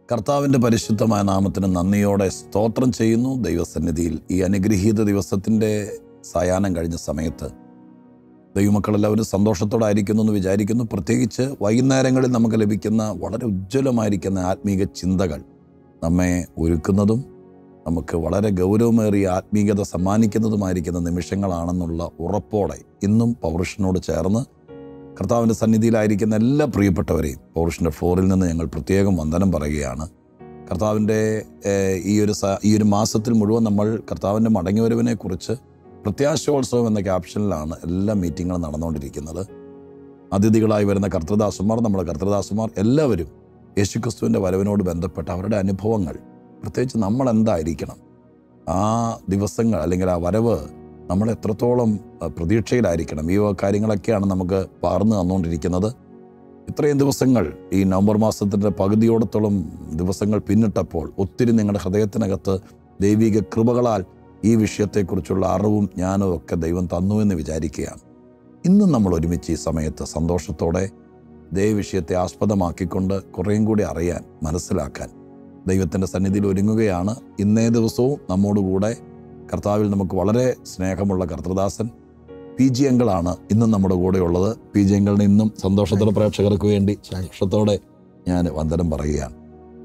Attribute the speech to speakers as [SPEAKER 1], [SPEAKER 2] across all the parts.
[SPEAKER 1] കർത്താവിൻ്റെ പരിശുദ്ധമായ നാമത്തിന് നന്ദിയോടെ സ്തോത്രം ചെയ്യുന്നു ദൈവസന്നിധിയിൽ ഈ അനുഗ്രഹീത ദിവസത്തിൻ്റെ സായാഹ്നം കഴിഞ്ഞ സമയത്ത് ദൈവമക്കളെല്ലാവരും സന്തോഷത്തോടായിരിക്കുന്നു എന്ന് വിചാരിക്കുന്നു പ്രത്യേകിച്ച് വൈകുന്നേരങ്ങളിൽ നമുക്ക് ലഭിക്കുന്ന വളരെ ഉജ്ജ്വലമായിരിക്കുന്ന ആത്മീക ചിന്തകൾ നമ്മെ ഒരുക്കുന്നതും നമുക്ക് വളരെ ഗൗരവമേറിയ ആത്മീയത സമ്മാനിക്കുന്നതുമായിരിക്കുന്ന നിമിഷങ്ങളാണെന്നുള്ള ഉറപ്പോടെ ഇന്നും പൗരുഷനോട് ചേർന്ന് കർത്താവിൻ്റെ സന്നിധിയിലായിരിക്കുന്ന എല്ലാ പ്രിയപ്പെട്ടവരെയും പൗരുഷൻ്റെ ഫ്ലോറിൽ നിന്ന് ഞങ്ങൾ പ്രത്യേകം വന്ദനം പറയുകയാണ് കർത്താവിൻ്റെ ഏഹ്, ഈ ഒരു സ ഈ ഒരു മാസത്തിൽ മുഴുവൻ നമ്മൾ കർത്താവിൻ്റെ മടങ്ങിവരവിനെ കുറിച്ച് പ്രത്യാശോത്സവം എന്ന ക്യാപ്ഷനിലാണ് എല്ലാ മീറ്റിങ്ങുകളും നടന്നുകൊണ്ടിരിക്കുന്നത് അതിഥികളായി വരുന്ന കർത്തൃദാസന്മാർ നമ്മുടെ കർത്തൃദാസന്മാർ എല്ലാവരും യേശുക്രിസ്തുവിൻ്റെ വരവിനോട് ബന്ധപ്പെട്ട അവരുടെ അനുഭവങ്ങൾ പ്രത്യേകിച്ച് നമ്മൾ എന്തായിരിക്കണം ആ ദിവസങ്ങൾ അല്ലെങ്കിൽ ആ വരവ് നമ്മൾ എത്രത്തോളം അഹ്, പ്രതീക്ഷയിലായിരിക്കണം ഈ വക കാര്യങ്ങളൊക്കെയാണ് നമുക്ക് പകർന്നു തന്നുകൊണ്ടിരിക്കുന്നത് ഇത്രയും ദിവസങ്ങൾ ഈ നവംബർ മാസത്തിൻ്റെ പകുതിയോടത്തോളം ദിവസങ്ങൾ പിന്നിട്ടപ്പോൾ ഒത്തിരി നിങ്ങളുടെ ഹൃദയത്തിനകത്ത് ദൈവിക കൃപകളാൽ ഈ വിഷയത്തെക്കുറിച്ചുള്ള അറിവും ജ്ഞാനവും ഒക്കെ ദൈവം തന്നു എന്ന് വിചാരിക്കുകയാണ് ഇന്നും നമ്മൾ ഒരുമിച്ച് ഈ സമയത്ത് സന്തോഷത്തോടെ ദൈവവിഷയത്തെ ആസ്പദമാക്കിക്കൊണ്ട് കുറേയും കൂടി അറിയാൻ മനസ്സിലാക്കാൻ ദൈവത്തിൻ്റെ സന്നിധിയിൽ ഒരുങ്ങുകയാണ് ഇന്നേ ദിവസവും നമ്മോടുകൂടെ കർത്താവിൽ നമുക്ക് വളരെ സ്നേഹമുള്ള കർത്തൃദാസൻ പി ജി അങ്കിളാണ് ഇന്നും നമ്മുടെ കൂടെ ഉള്ളത് പി ജി അങ്കിളിന് ഇന്നും സന്തോഷത്തോടെ പ്രേക്ഷകർക്ക് വേണ്ടി സന്തോഷത്തോടെ ഞാൻ വന്ദനം പറയുകയാണ്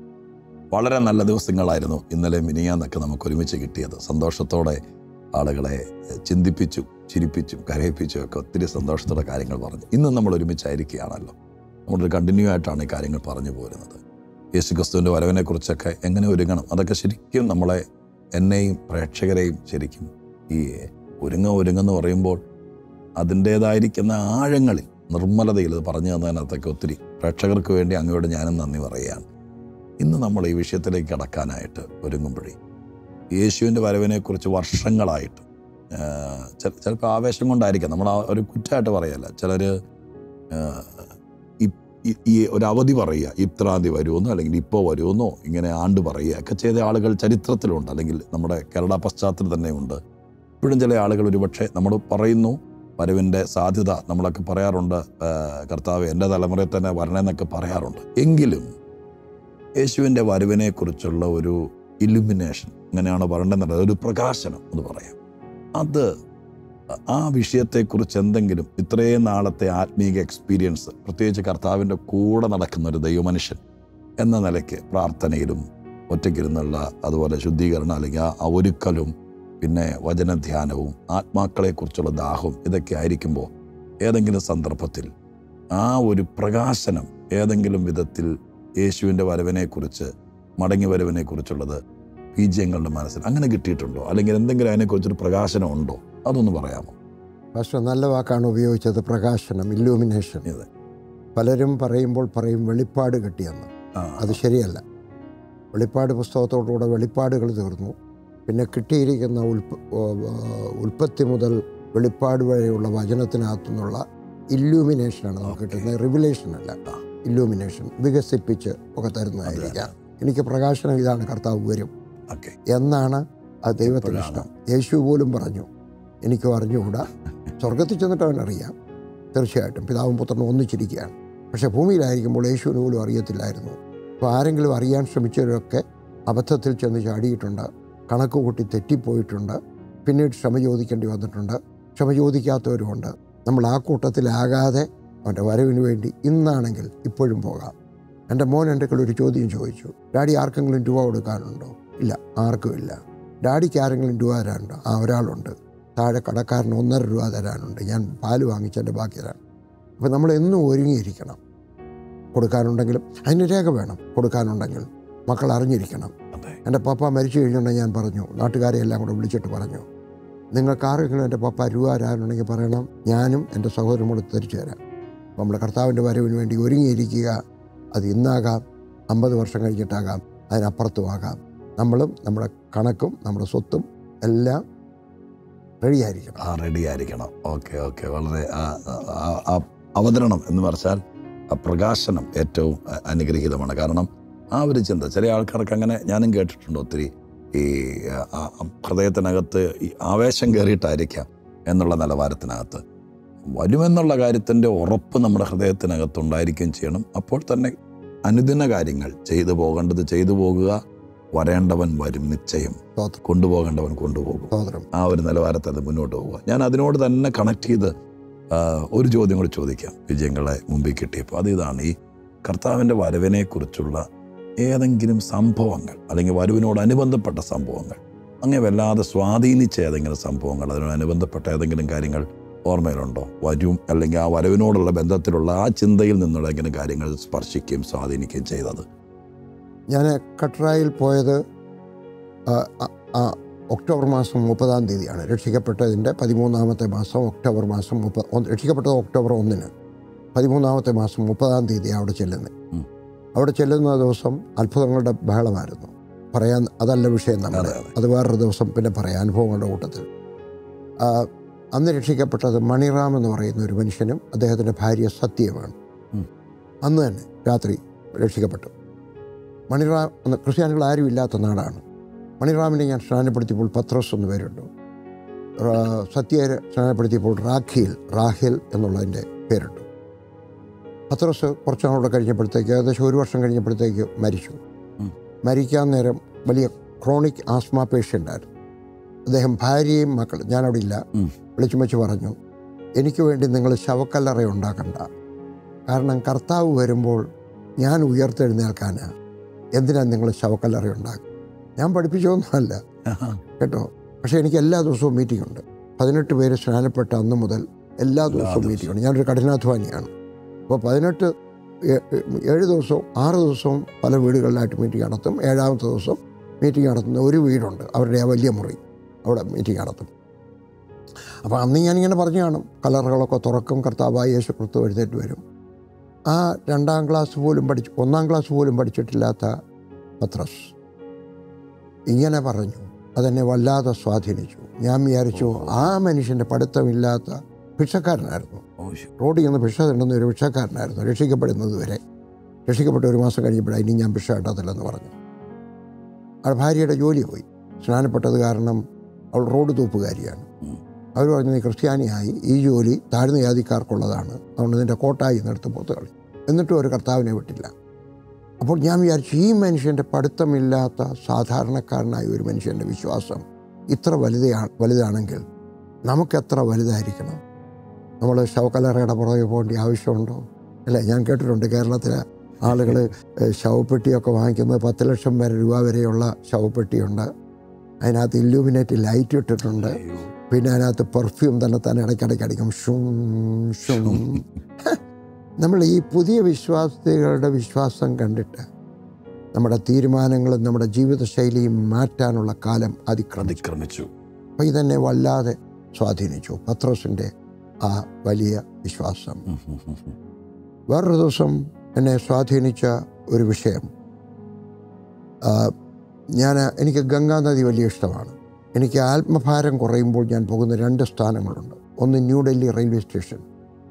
[SPEAKER 1] വളരെ നല്ല ദിവസങ്ങളായിരുന്നു ഇന്നലെ മിനിയാന്നൊക്കെ നമുക്ക് ഒരുമിച്ച് കിട്ടിയത് സന്തോഷത്തോടെ ആളുകളെ ചിന്തിപ്പിച്ചും ചിരിപ്പിച്ചും കരയിപ്പിച്ചും ഒക്കെ ഒത്തിരി സന്തോഷത്തോടെ കാര്യങ്ങൾ പറഞ്ഞു ഇന്നും നമ്മൾ ഒരുമിച്ചായിരിക്കുകയാണല്ലോ നമ്മളൊരു കണ്ടിന്യൂ ആയിട്ടാണ് ഈ കാര്യങ്ങൾ പറഞ്ഞു പോരുന്നത് യേശു ക്രിസ്തുവിൻ്റെ വരവിനെക്കുറിച്ചൊക്കെ എങ്ങനെ ഒരുങ്ങണം അതൊക്കെ ശരിക്കും നമ്മളെ എന്നെയും പ്രേക്ഷകരെയും ശരിക്കും ഈ ഒരുങ്ങ ഒരുങ്ങെന്ന് പറയുമ്പോൾ അതിൻ്റേതായിരിക്കുന്ന ആഴങ്ങളിൽ നിർമ്മലതയിൽ ഇത് പറഞ്ഞു തന്നതിനകത്തൊക്കെ ഒത്തിരി പ്രേക്ഷകർക്ക് വേണ്ടി അങ്ങയോട് ഞാനും നന്ദി പറയുകയാണ് ഇന്ന് നമ്മൾ ഈ വിഷയത്തിലേക്ക് കടക്കാനായിട്ട് ഒരുങ്ങുമ്പോഴേ യേശുവിൻ്റെ വരവിനെക്കുറിച്ച് വർഷങ്ങളായിട്ട് ചിലപ്പോൾ ആവേശം കൊണ്ടായിരിക്കാം നമ്മൾ ആ ഒരു കുറ്റമായിട്ട് പറയല്ല ചിലർ ഈ ഒരു അവധി പറയുക ഇത്രാം തീയതി വരുമെന്നോ അല്ലെങ്കിൽ ഇപ്പോൾ വരുമെന്നോ ഇങ്ങനെ ആണ്ട് പറയുക ഒക്കെ ചെയ്ത ആളുകൾ ചരിത്രത്തിലുണ്ട് അല്ലെങ്കിൽ നമ്മുടെ കേരള പശ്ചാത്തലത്തിൽ തന്നെ ഉണ്ട് ഇപ്പോഴും ചില ആളുകൾ ഒരുപക്ഷെ നമ്മൾ പറയുന്നു വരവിൻ്റെ സാധ്യത നമ്മളൊക്കെ പറയാറുണ്ട് ആ, കർത്താവ് എൻ്റെ തലമുറയിൽ തന്നെ വരണമെന്നൊക്കെ പറയാറുണ്ട് എങ്കിലും യേശുവിൻ്റെ വരവിനെക്കുറിച്ചുള്ള ഒരു ഇലുമിനേഷൻ ഇങ്ങനെയാണ് പറയേണ്ടതെന്നുള്ളത് ഒരു പ്രകാശനം എന്ന് പറയാം അത് ആ വിഷയത്തെക്കുറിച്ച് എന്തെങ്കിലും ഇത്രയും നാളത്തെ ആത്മീക എക്സ്പീരിയൻസ് പ്രത്യേകിച്ച് കർത്താവിൻ്റെ കൂടെ നടക്കുന്ന ഒരു ദൈവമനുഷ്യൻ എന്ന നിലയ്ക്ക് പ്രാർത്ഥനയിലും ഒറ്റയ്ക്കിരുന്നുള്ള അതുപോലെ ശുദ്ധീകരണം അല്ലെങ്കിൽ ആ ഒരുക്കലും പിന്നെ വചനധ്യാനവും ആത്മാക്കളെക്കുറിച്ചുള്ള ദാഹവും ഇതൊക്കെ ആയിരിക്കുമ്പോൾ ഏതെങ്കിലും സന്ദർഭത്തിൽ ആ ഒരു പ്രകാശനം ഏതെങ്കിലും വിധത്തിൽ യേശുവിൻ്റെ വരവിനെക്കുറിച്ച് മടങ്ങി വരവിനെക്കുറിച്ചുള്ളത് ബീജങ്ങളുടെ മനസ്സിൽ അങ്ങനെ കിട്ടിയിട്ടുണ്ടോ അല്ലെങ്കിൽ എന്തെങ്കിലും അതിനെക്കുറിച്ചൊരു പ്രകാശനം ഉണ്ടോ അതൊന്ന് പറയാമോ
[SPEAKER 2] പക്ഷെ നല്ല വാക്കാണ് ഉപയോഗിച്ചത് പ്രകാശനം ഇല്ലൂമിനേഷൻ
[SPEAKER 1] അതെ.
[SPEAKER 2] പലരും പറയുമ്പോൾ പറയും വെളിപ്പാട് കിട്ടിയെന്ന്
[SPEAKER 1] ആ,
[SPEAKER 2] അത് ശരിയല്ല വെളിപ്പാട് പുസ്തകത്തോടുകൂടെ വെളിപ്പാടുകൾ തീർന്നു പിന്നെ കിട്ടിയിരിക്കുന്ന ഉൽപ്പ ഓ- ഉൽപ്പത്തി മുതൽ വെളിപ്പാട് വരെയുള്ള വചനത്തിനകത്തു നിന്നുള്ള ഇല്ലൂമിനേഷനാണ് നമുക്ക്
[SPEAKER 1] Okay.
[SPEAKER 2] കിട്ടുന്നത് റിവിലേഷൻ അല്ല
[SPEAKER 1] ആ.
[SPEAKER 2] ഇല്ലൂമിനേഷൻ വികസിപ്പിച്ച് ഒക്കെ തരുന്നതായിരിക്കാം എനിക്ക് പ്രകാശനം ഇതാണ് കർത്താവ് വരും
[SPEAKER 1] ഓക്കെ
[SPEAKER 2] എന്നാണ് അത് ദൈവത്തിന്
[SPEAKER 1] ഇപ്പോഴാണ്.
[SPEAKER 2] ഇഷ്ടം യേശു പോലും പറഞ്ഞു എനിക്ക് അറിഞ്ഞുകൂടാ സ്വർഗത്തിൽ ചെന്നിട്ട് അവൻ അറിയാം തീർച്ചയായിട്ടും പിതാവും പുത്രനും ഒന്നിച്ചിരിക്കുകയാണ് പക്ഷേ ഭൂമിയിലായിരിക്കുമ്പോൾ യേശുവിന് പോലും അറിയത്തില്ലായിരുന്നു അപ്പോൾ ആരെങ്കിലും അറിയാൻ ശ്രമിച്ചവരൊക്കെ അബദ്ധത്തിൽ ചെന്ന് ചാടിയിട്ടുണ്ട് കണക്ക് കൂട്ടി തെറ്റിപ്പോയിട്ടുണ്ട് പിന്നീട് ക്ഷമ ചോദിക്കേണ്ടി വന്നിട്ടുണ്ട് ക്ഷമ ചോദിക്കാത്തവരുമുണ്ട് നമ്മൾ ആ കൂട്ടത്തിലാകാതെ അവൻ്റെ വരവിന് വേണ്ടി ഇന്നാണെങ്കിൽ ഇപ്പോഴും പോകാം എൻ്റെ മോൻ എൻ്റെ കയ്യിൽ ഒരു ചോദ്യം ചോദിച്ചു ഡാഡി ആർക്കെങ്കിലും രൂപ കൊടുക്കാനുണ്ടോ ഇല്ല ആർക്കും ഇല്ല ഡാഡിക്ക് ആരെങ്കിലും രൂപ തരാനുണ്ടോ ആ ഒരാളുണ്ട് താഴെ കടക്കാരന് ഒന്നര രൂപ തരാനുണ്ട് ഞാൻ പാല് വാങ്ങിച്ചതിൻ്റെ ബാക്കി തരാൻ അപ്പോൾ നമ്മൾ എന്നും ഒരുങ്ങിയിരിക്കണം കൊടുക്കാനുണ്ടെങ്കിലും അതിന് രേഖ വേണം കൊടുക്കാനുണ്ടെങ്കിൽ മക്കൾ അറിഞ്ഞിരിക്കണം
[SPEAKER 1] അതെ
[SPEAKER 2] എൻ്റെ പപ്പ മരിച്ചു കഴിഞ്ഞുണ്ടെങ്കിൽ ഞാൻ പറഞ്ഞു നാട്ടുകാരെ എല്ലാം കൂടെ വിളിച്ചിട്ട് പറഞ്ഞു നിങ്ങൾക്ക് ആരെങ്കിലും എൻ്റെ പപ്പ രൂപ തരാനുണ്ടെങ്കിൽ പറയണം ഞാനും എൻ്റെ സഹോദരനും കൂടെ തിരിച്ചു തരാം അപ്പോൾ നമ്മുടെ കർത്താവിൻ്റെ വരവിന് വേണ്ടി ഒരുങ്ങിയിരിക്കുക അത് ഇന്നാകാം അമ്പത് വർഷം കഴിഞ്ഞിട്ടാകാം അതിനപ്പുറത്തുമാകാം നമ്മളും നമ്മുടെ കണക്കും നമ്മുടെ സ്വത്തും എല്ലാം റെഡിയായിരിക്കണം
[SPEAKER 1] ആ റെഡി ആയിരിക്കണം ഓക്കെ ഓക്കെ വളരെ ആ- ആ- ആ അവതരണം എന്ന് പറഞ്ഞാൽ ആ പ്രകാശനം ഏറ്റവും അ- അനുഗ്രഹീതമാണ് കാരണം ആ ഒരു ചിന്ത ചില ആൾക്കാർക്ക് അങ്ങനെ ഞാനും കേട്ടിട്ടുണ്ട് ഒത്തിരി ഈ ആ, ആ, ഹൃദയത്തിനകത്ത് ഈ ആവേശം കയറിയിട്ടായിരിക്കാം എന്നുള്ള നിലവാരത്തിനകത്ത് വരുമെന്നുള്ള കാര്യത്തിൻ്റെ ഉറപ്പ് നമ്മുടെ ഹൃദയത്തിനകത്ത് ഉണ്ടായിരിക്കുകയും ചെയ്യണം അപ്പോൾ തന്നെ അനുദിന കാര്യങ്ങൾ ചെയ്തു പോകേണ്ടത് ചെയ്തു പോകുക വരേണ്ടവൻ വരും നിശ്ചയം
[SPEAKER 2] സ്തോത്രം
[SPEAKER 1] കൊണ്ടുപോകേണ്ടവൻ കൊണ്ടുപോകും
[SPEAKER 2] സ്തോത്രം
[SPEAKER 1] ആ ഒരു നിലവാരത്തിൽ അത് മുന്നോട്ട് പോവുക ഞാൻ അതിനോട് തന്നെ കണക്ട് ചെയ്ത് ആ, ഒരു ചോദ്യം കൂടി ചോദിക്കാം വിജയങ്ങളെ മുമ്പിൽ കിട്ടിയപ്പോൾ അത് ഇതാണ് ഈ കർത്താവിൻ്റെ വരവിനെക്കുറിച്ചുള്ള ഏതെങ്കിലും സംഭവങ്ങൾ അല്ലെങ്കിൽ വരവിനോടനുബന്ധപ്പെട്ട സംഭവങ്ങൾ അങ്ങനെ വല്ലാതെ സ്വാധീനിച്ച ഏതെങ്കിലും സംഭവങ്ങൾ അതിനോടനുബന്ധപ്പെട്ട ഏതെങ്കിലും കാര്യങ്ങൾ ഓർമ്മയിലുണ്ടോ വരും അല്ലെങ്കിൽ ആ വരവിനോടുള്ള ബന്ധത്തിലുള്ള ആ ചിന്തയിൽ നിന്നുള്ള ഏതെങ്കിലും കാര്യങ്ങൾ സ്പർശിക്കുകയും സ്വാധീനിക്കുകയും ചെയ്തത്
[SPEAKER 2] ഞാൻ കട്രായിൽ പോയത് ആ, ആ, ആ, ഒക്ടോബർ മാസം മുപ്പതാം തീയതിയാണ് രക്ഷിക്കപ്പെട്ടതിൻ്റെ പതിമൂന്നാമത്തെ മാസം ഒക്ടോബർ മാസം മുപ്പത് ഒന്ന് രക്ഷിക്കപ്പെട്ടത് ഒക്ടോബർ ഒന്നിന് പതിമൂന്നാമത്തെ മാസം മുപ്പതാം തീയതി അവിടെ ചെല്ലുന്നത്
[SPEAKER 1] ഉം.
[SPEAKER 2] അവിടെ ചെല്ലുന്ന ദിവസം അത്ഭുതങ്ങളുടെ ബഹളമായിരുന്നു പറയാൻ അതല്ല വിഷയം നമ്മുടെ
[SPEAKER 1] അതെ, അതെ.
[SPEAKER 2] അത് വേറൊരു ദിവസം പിന്നെ പറയാം അനുഭവങ്ങളുടെ കൂട്ടത്തിൽ ആ, അന്ന് രക്ഷിക്കപ്പെട്ടത് മണിറാം എന്ന് പറയുന്ന ഒരു മനുഷ്യനും അദ്ദേഹത്തിൻ്റെ ഭാര്യ സത്യമാണ്
[SPEAKER 1] ഉം.
[SPEAKER 2] അന്ന് തന്നെ രാത്രി രക്ഷിക്കപ്പെട്ടു മണിറാം അന്ന് ക്രിസ്ത്യാനികൾ ആരും ഇല്ലാത്ത നാടാണ് മണിറാമിനെ ഞാൻ സ്നാനപ്പെടുത്തിയപ്പോൾ പത്രോസ് എന്ന് പേരുണ്ട് റാ- സത്യയെ സ്നാനപ്പെടുത്തിയപ്പോൾ റാഖിൽ റാഹിൽ എന്നുള്ളതിൻ്റെ പേരുണ്ട് പത്രോസ് കുറച്ച് നാളൂടെ കഴിഞ്ഞപ്പോഴത്തേക്ക് ഏകദേശം ഒരു വർഷം കഴിഞ്ഞപ്പോഴത്തേക്ക് മരിച്ചു
[SPEAKER 1] ഉം.
[SPEAKER 2] മരിക്കാൻ നേരം വലിയ ക്രോണിക് ആസ്മ പേഷ്യൻ്റ് ആയിരുന്നു അദ്ദേഹം ഭാര്യയും മക്കളും ഞാനവിടെ ഇല്ല
[SPEAKER 1] ഉം.
[SPEAKER 2] വിളിച്ചു വെച്ച് പറഞ്ഞു എനിക്ക് വേണ്ടി നിങ്ങൾ ശവക്കല്ലറ ഉണ്ടാക്കണ്ട കാരണം കർത്താവ് വരുമ്പോൾ ഞാൻ ഉയർത്തെഴുന്നേൽക്കാനാ എന്തിനാണ് നിങ്ങൾ ശവക്കല്ലറ ഉണ്ടാക്കുക ഞാൻ പഠിപ്പിച്ചതൊന്നുമല്ല കേട്ടോ പക്ഷേ എനിക്ക് എല്ലാ ദിവസവും മീറ്റിംഗ് ഉണ്ട് പതിനെട്ട് പേര് സ്നാനപ്പെട്ട അന്ന് മുതൽ എല്ലാ ദിവസവും
[SPEAKER 1] ദിവസവും.
[SPEAKER 2] മീറ്റിംഗ് ഉണ്ട് ഞാനൊരു കഠിനാധ്വാനിയാണ് അപ്പോൾ പതിനെട്ട് ഏ- ഏ- ഏഴ് ദിവസവും ആറ് ദിവസവും പല വീടുകളിലായിട്ട് മീറ്റിംഗ് നടത്തും ഏഴാമത്തെ ദിവസം മീറ്റിംഗ് നടത്തുന്ന ഒരു വീടുണ്ട് അവരുടെ ആ വലിയ മുറി അവിടെ മീറ്റിംഗ് നടത്തും അപ്പോൾ അന്ന് ഞാനിങ്ങനെ പറഞ്ഞു കാണും കലറുകളൊക്കെ തുറക്കും കർത്താവായ യേശു ക്രിസ്തു എഴുന്നേറ്റ് വരും ആ രണ്ടാം ക്ലാസ് പോലും പഠിച്ച് ഒന്നാം ക്ലാസ് പോലും പഠിച്ചിട്ടില്ലാത്ത പത്രസ് ഇങ്ങനെ പറഞ്ഞു അതെന്നെ വല്ലാതെ സ്വാധീനിച്ചു ഞാൻ വിചാരിച്ചു ആ മനുഷ്യൻ്റെ പഠിത്തമില്ലാത്ത ഭിക്ഷക്കാരനായിരുന്നു റോഡിൽ നിന്ന് ഭിക്ഷ തിണ്ടുന്ന ഒരു ഭിക്ഷക്കാരനായിരുന്നു രക്ഷിക്കപ്പെടുന്നത് വരെ രക്ഷിക്കപ്പെട്ട ഒരു മാസം കഴിഞ്ഞപ്പോഴാണ് ഇനി ഞാൻ ഭിക്ഷ കിട്ടത്തില്ലെന്ന് പറഞ്ഞു ആ ഭാര്യയുടെ ജോലി പോയി സ്നാനപ്പെട്ടത് കാരണം അവൾ റോഡ് തൂപ്പുകാരിയാണ്
[SPEAKER 1] ഉം.
[SPEAKER 2] അവർ പറഞ്ഞു നീ ക്രിസ്ത്യാനിയായി ഈ ജോലി താഴ്ന്ന ജാതിക്കാർക്കുള്ളതാണ് അതുകൊണ്ട് നിന്റെ കോട്ടായി നിന്നെടുത്ത് പുറത്ത് കളി എന്നിട്ടും ഒരു കർത്താവിനെ വിട്ടില്ല അപ്പോൾ ഞാൻ വിചാരിച്ചു ഈ മനുഷ്യൻ്റെ പഠിത്തമില്ലാത്ത സാധാരണക്കാരനായ ഒരു മനുഷ്യൻ്റെ വിശ്വാസം ഇത്ര വലുതാ വലുതാണെങ്കിൽ നമുക്കെത്ര വലുതായിരിക്കണം നമ്മൾ ശവക്കലറയുടെ പുറകെ പോകേണ്ട ആവശ്യമുണ്ടോ അല്ലേ ഞാൻ കേട്ടിട്ടുണ്ട് കേരളത്തിലെ ആളുകൾ ശവപ്പെട്ടിയൊക്കെ വാങ്ങിക്കുന്നത് പത്ത് ലക്ഷം വരെ രൂപ വരെയുള്ള ശവപ്പെട്ടിയുണ്ട് അതിനകത്ത് ഇല്ലുമിനേറ്റ് ലൈറ്റ് ഇട്ടിട്ടുണ്ട് പിന്നെ അതിനകത്ത് പെർഫ്യൂം തന്നെ തന്നെ ഇടയ്ക്കിടയ്ക്ക് അടിക്കും ഷും ഷും നമ്മൾ ഈ പുതിയ വിശ്വാസികളുടെ വിശ്വാസം കണ്ടിട്ട് നമ്മുടെ തീരുമാനങ്ങളും നമ്മുടെ ജീവിതശൈലിയും മാറ്റാനുള്ള കാലം അതിക്രമിച്ചു
[SPEAKER 1] അതിക്രമിച്ചു
[SPEAKER 2] അപ്പോൾ ഇതെന്നെ വല്ലാതെ സ്വാധീനിച്ചു പത്രോസിൻ്റെ ആ വലിയ വിശ്വാസം
[SPEAKER 1] ഉം, ഉം, ഉം, ഉം.
[SPEAKER 2] വേറൊരു ദിവസം എന്നെ സ്വാധീനിച്ച ഒരു വിഷയം ആ, ഞാൻ എനിക്ക് ഗംഗാ നദി വലിയ ഇഷ്ടമാണ് എനിക്ക് ആത്മഭാരം കുറയുമ്പോൾ ഞാൻ പോകുന്ന രണ്ട് സ്ഥാനങ്ങളുണ്ട് ഒന്ന് ന്യൂഡൽഹി റെയിൽവേ സ്റ്റേഷൻ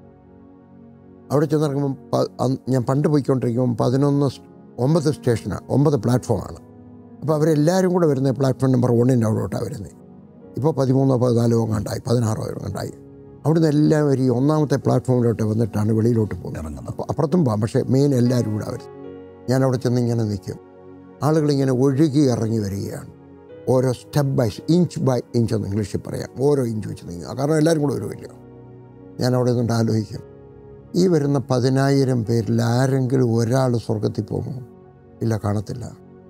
[SPEAKER 2] അവിടെ ചെന്നിറങ്ങുമ്പം പ- അന്ന് ഞാൻ പണ്ട് പോയിക്കൊണ്ടിരിക്കുമ്പം പതിനൊന്ന് സ്- ഒമ്പത് സ്റ്റേഷനാണ് ഒമ്പത് പ്ലാറ്റ്ഫോമാണ് അപ്പോൾ അവരെല്ലാവരും കൂടെ വരുന്നത് പ്ലാറ്റ്ഫോം നമ്പർ ഒന്നിൻ്റെ അവിടോട്ടാണ് വരുന്നത് ഇപ്പോൾ പതിമൂന്നോ പതിനാലോ കണ്ടായി പതിനാറോ കണ്ടായി അവിടുന്ന് എല്ലാവരും ഈ ഒന്നാമത്തെ പ്ലാറ്റ്ഫോമിലോട്ട് വന്നിട്ടാണ് വെളിയിലോട്ട് പോകുന്നത്
[SPEAKER 1] ഇറങ്ങുന്നത്
[SPEAKER 2] അപ്പോൾ അപ്പുറത്തും പോകാം പക്ഷേ മെയിൻ എല്ലാവരും കൂടെ വരും ഞാൻ അവിടെ ചെന്ന് ഇങ്ങനെ നിൽക്കും ആളുകളിങ്ങനെ ഒഴുകി ഇറങ്ങി വരികയാണ് ഓരോ step by inch by inch എന്ന് ഇംഗ്ലീഷിൽ പറയാം ഓരോ ഇഞ്ച് വെച്ച് നീങ്ങുക കാരണം എല്ലാവരും കൂടെ വരുമല്ലോ ഞാൻ അവിടെ നിന്നുകൊണ്ട് ആലോചിക്കും ഈ വരുന്ന പതിനായിരം പേരിൽ ആരെങ്കിലും ഒരാൾ സ്വർഗത്തിൽ പോകുമോ ഇല്ല കാണത്തില്ല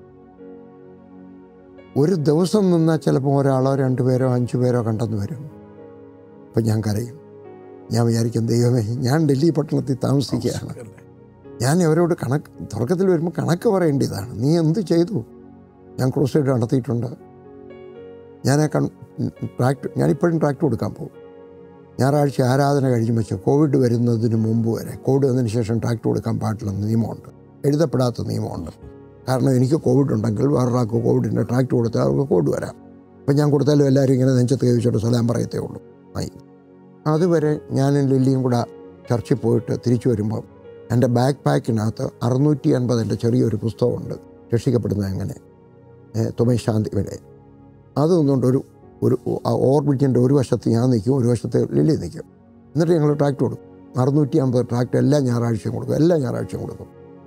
[SPEAKER 2] ഒരു ദിവസം നിന്നാൽ ചിലപ്പോൾ ഒരാളോ രണ്ടു പേരോ അഞ്ചു പേരോ കണ്ടെന്ന് വരും അപ്പം ഞാൻ കരയും ഞാൻ വിചാരിക്കും ദൈവമേ ഞാൻ ഡൽഹി പട്ടണത്തിൽ താമസിക്കുകയാണ് ഞാൻ അവരോട് കണക്ക് തുടക്കത്തിൽ വരുമ്പോൾ കണക്ക് പറയേണ്ടതാണ് നീ എന്ത് ചെയ്തു ഞാൻ ക്രൂസൈഡ് നടത്തിയിട്ടുണ്ട് ഞാൻ കൺ ട്രാക്ട് ഞാനിപ്പോഴും ട്രാക്ട് കൊടുക്കാൻ പോകും ഞായറാഴ്ച ആരാധന കഴിഞ്ഞ് വെച്ച് കോവിഡ് വരുന്നതിന് മുമ്പ് വരെ കോവിഡ് വന്നതിന് ശേഷം ട്രാക്ട് കൊടുക്കാൻ പാടില്ലെന്ന് നിയമമുണ്ട് എഴുതപ്പെടാത്ത നിയമമുണ്ട് കാരണം എനിക്ക് കോവിഡ് ഉണ്ടെങ്കിൽ വേറൊരാൾക്ക് കോവിഡിൻ്റെ ട്രാക്ട് കൊടുത്താൽ അവർക്ക് കോവിഡ് വരാം അപ്പം ഞാൻ കൊടുത്താലും എല്ലാവരും ഇങ്ങനെ നെഞ്ചത്ത് കഴിച്ചിട്ട് സലാം പറയത്തേ ഉള്ളൂ ആയി അതുവരെ ഞാനും ലില്ലിയും കൂടെ ചർച്ചിൽ പോയിട്ട് തിരിച്ചു വരുമ്പം എൻ്റെ ബാക്ക് പാക്കിനകത്ത് അറുന്നൂറ്റി അൻപത് എൻ്റെ ചെറിയൊരു പുസ്തകമുണ്ട് രക്ഷിക്കപ്പെടുന്നത് എങ്ങനെ തുമൈ ശാന്തി വരെ അത് നിന്നുകൊണ്ട് ഒരു ഒരു ഓർബിറ്റിൻ്റെ ഒരു വശത്ത് ഞാൻ നിൽക്കും ഒരു വശത്ത് ലില്ലി നിൽക്കും എന്നിട്ട് ഞങ്ങൾ ട്രാക്ട് കൊടുക്കും അറുന്നൂറ്റി അമ്പത് ട്രാക്ട് എല്ലാ ഞായറാഴ്ചയും കൊടുക്കും എല്ലാ ഞായറാഴ്ചയും കൊടുക്കും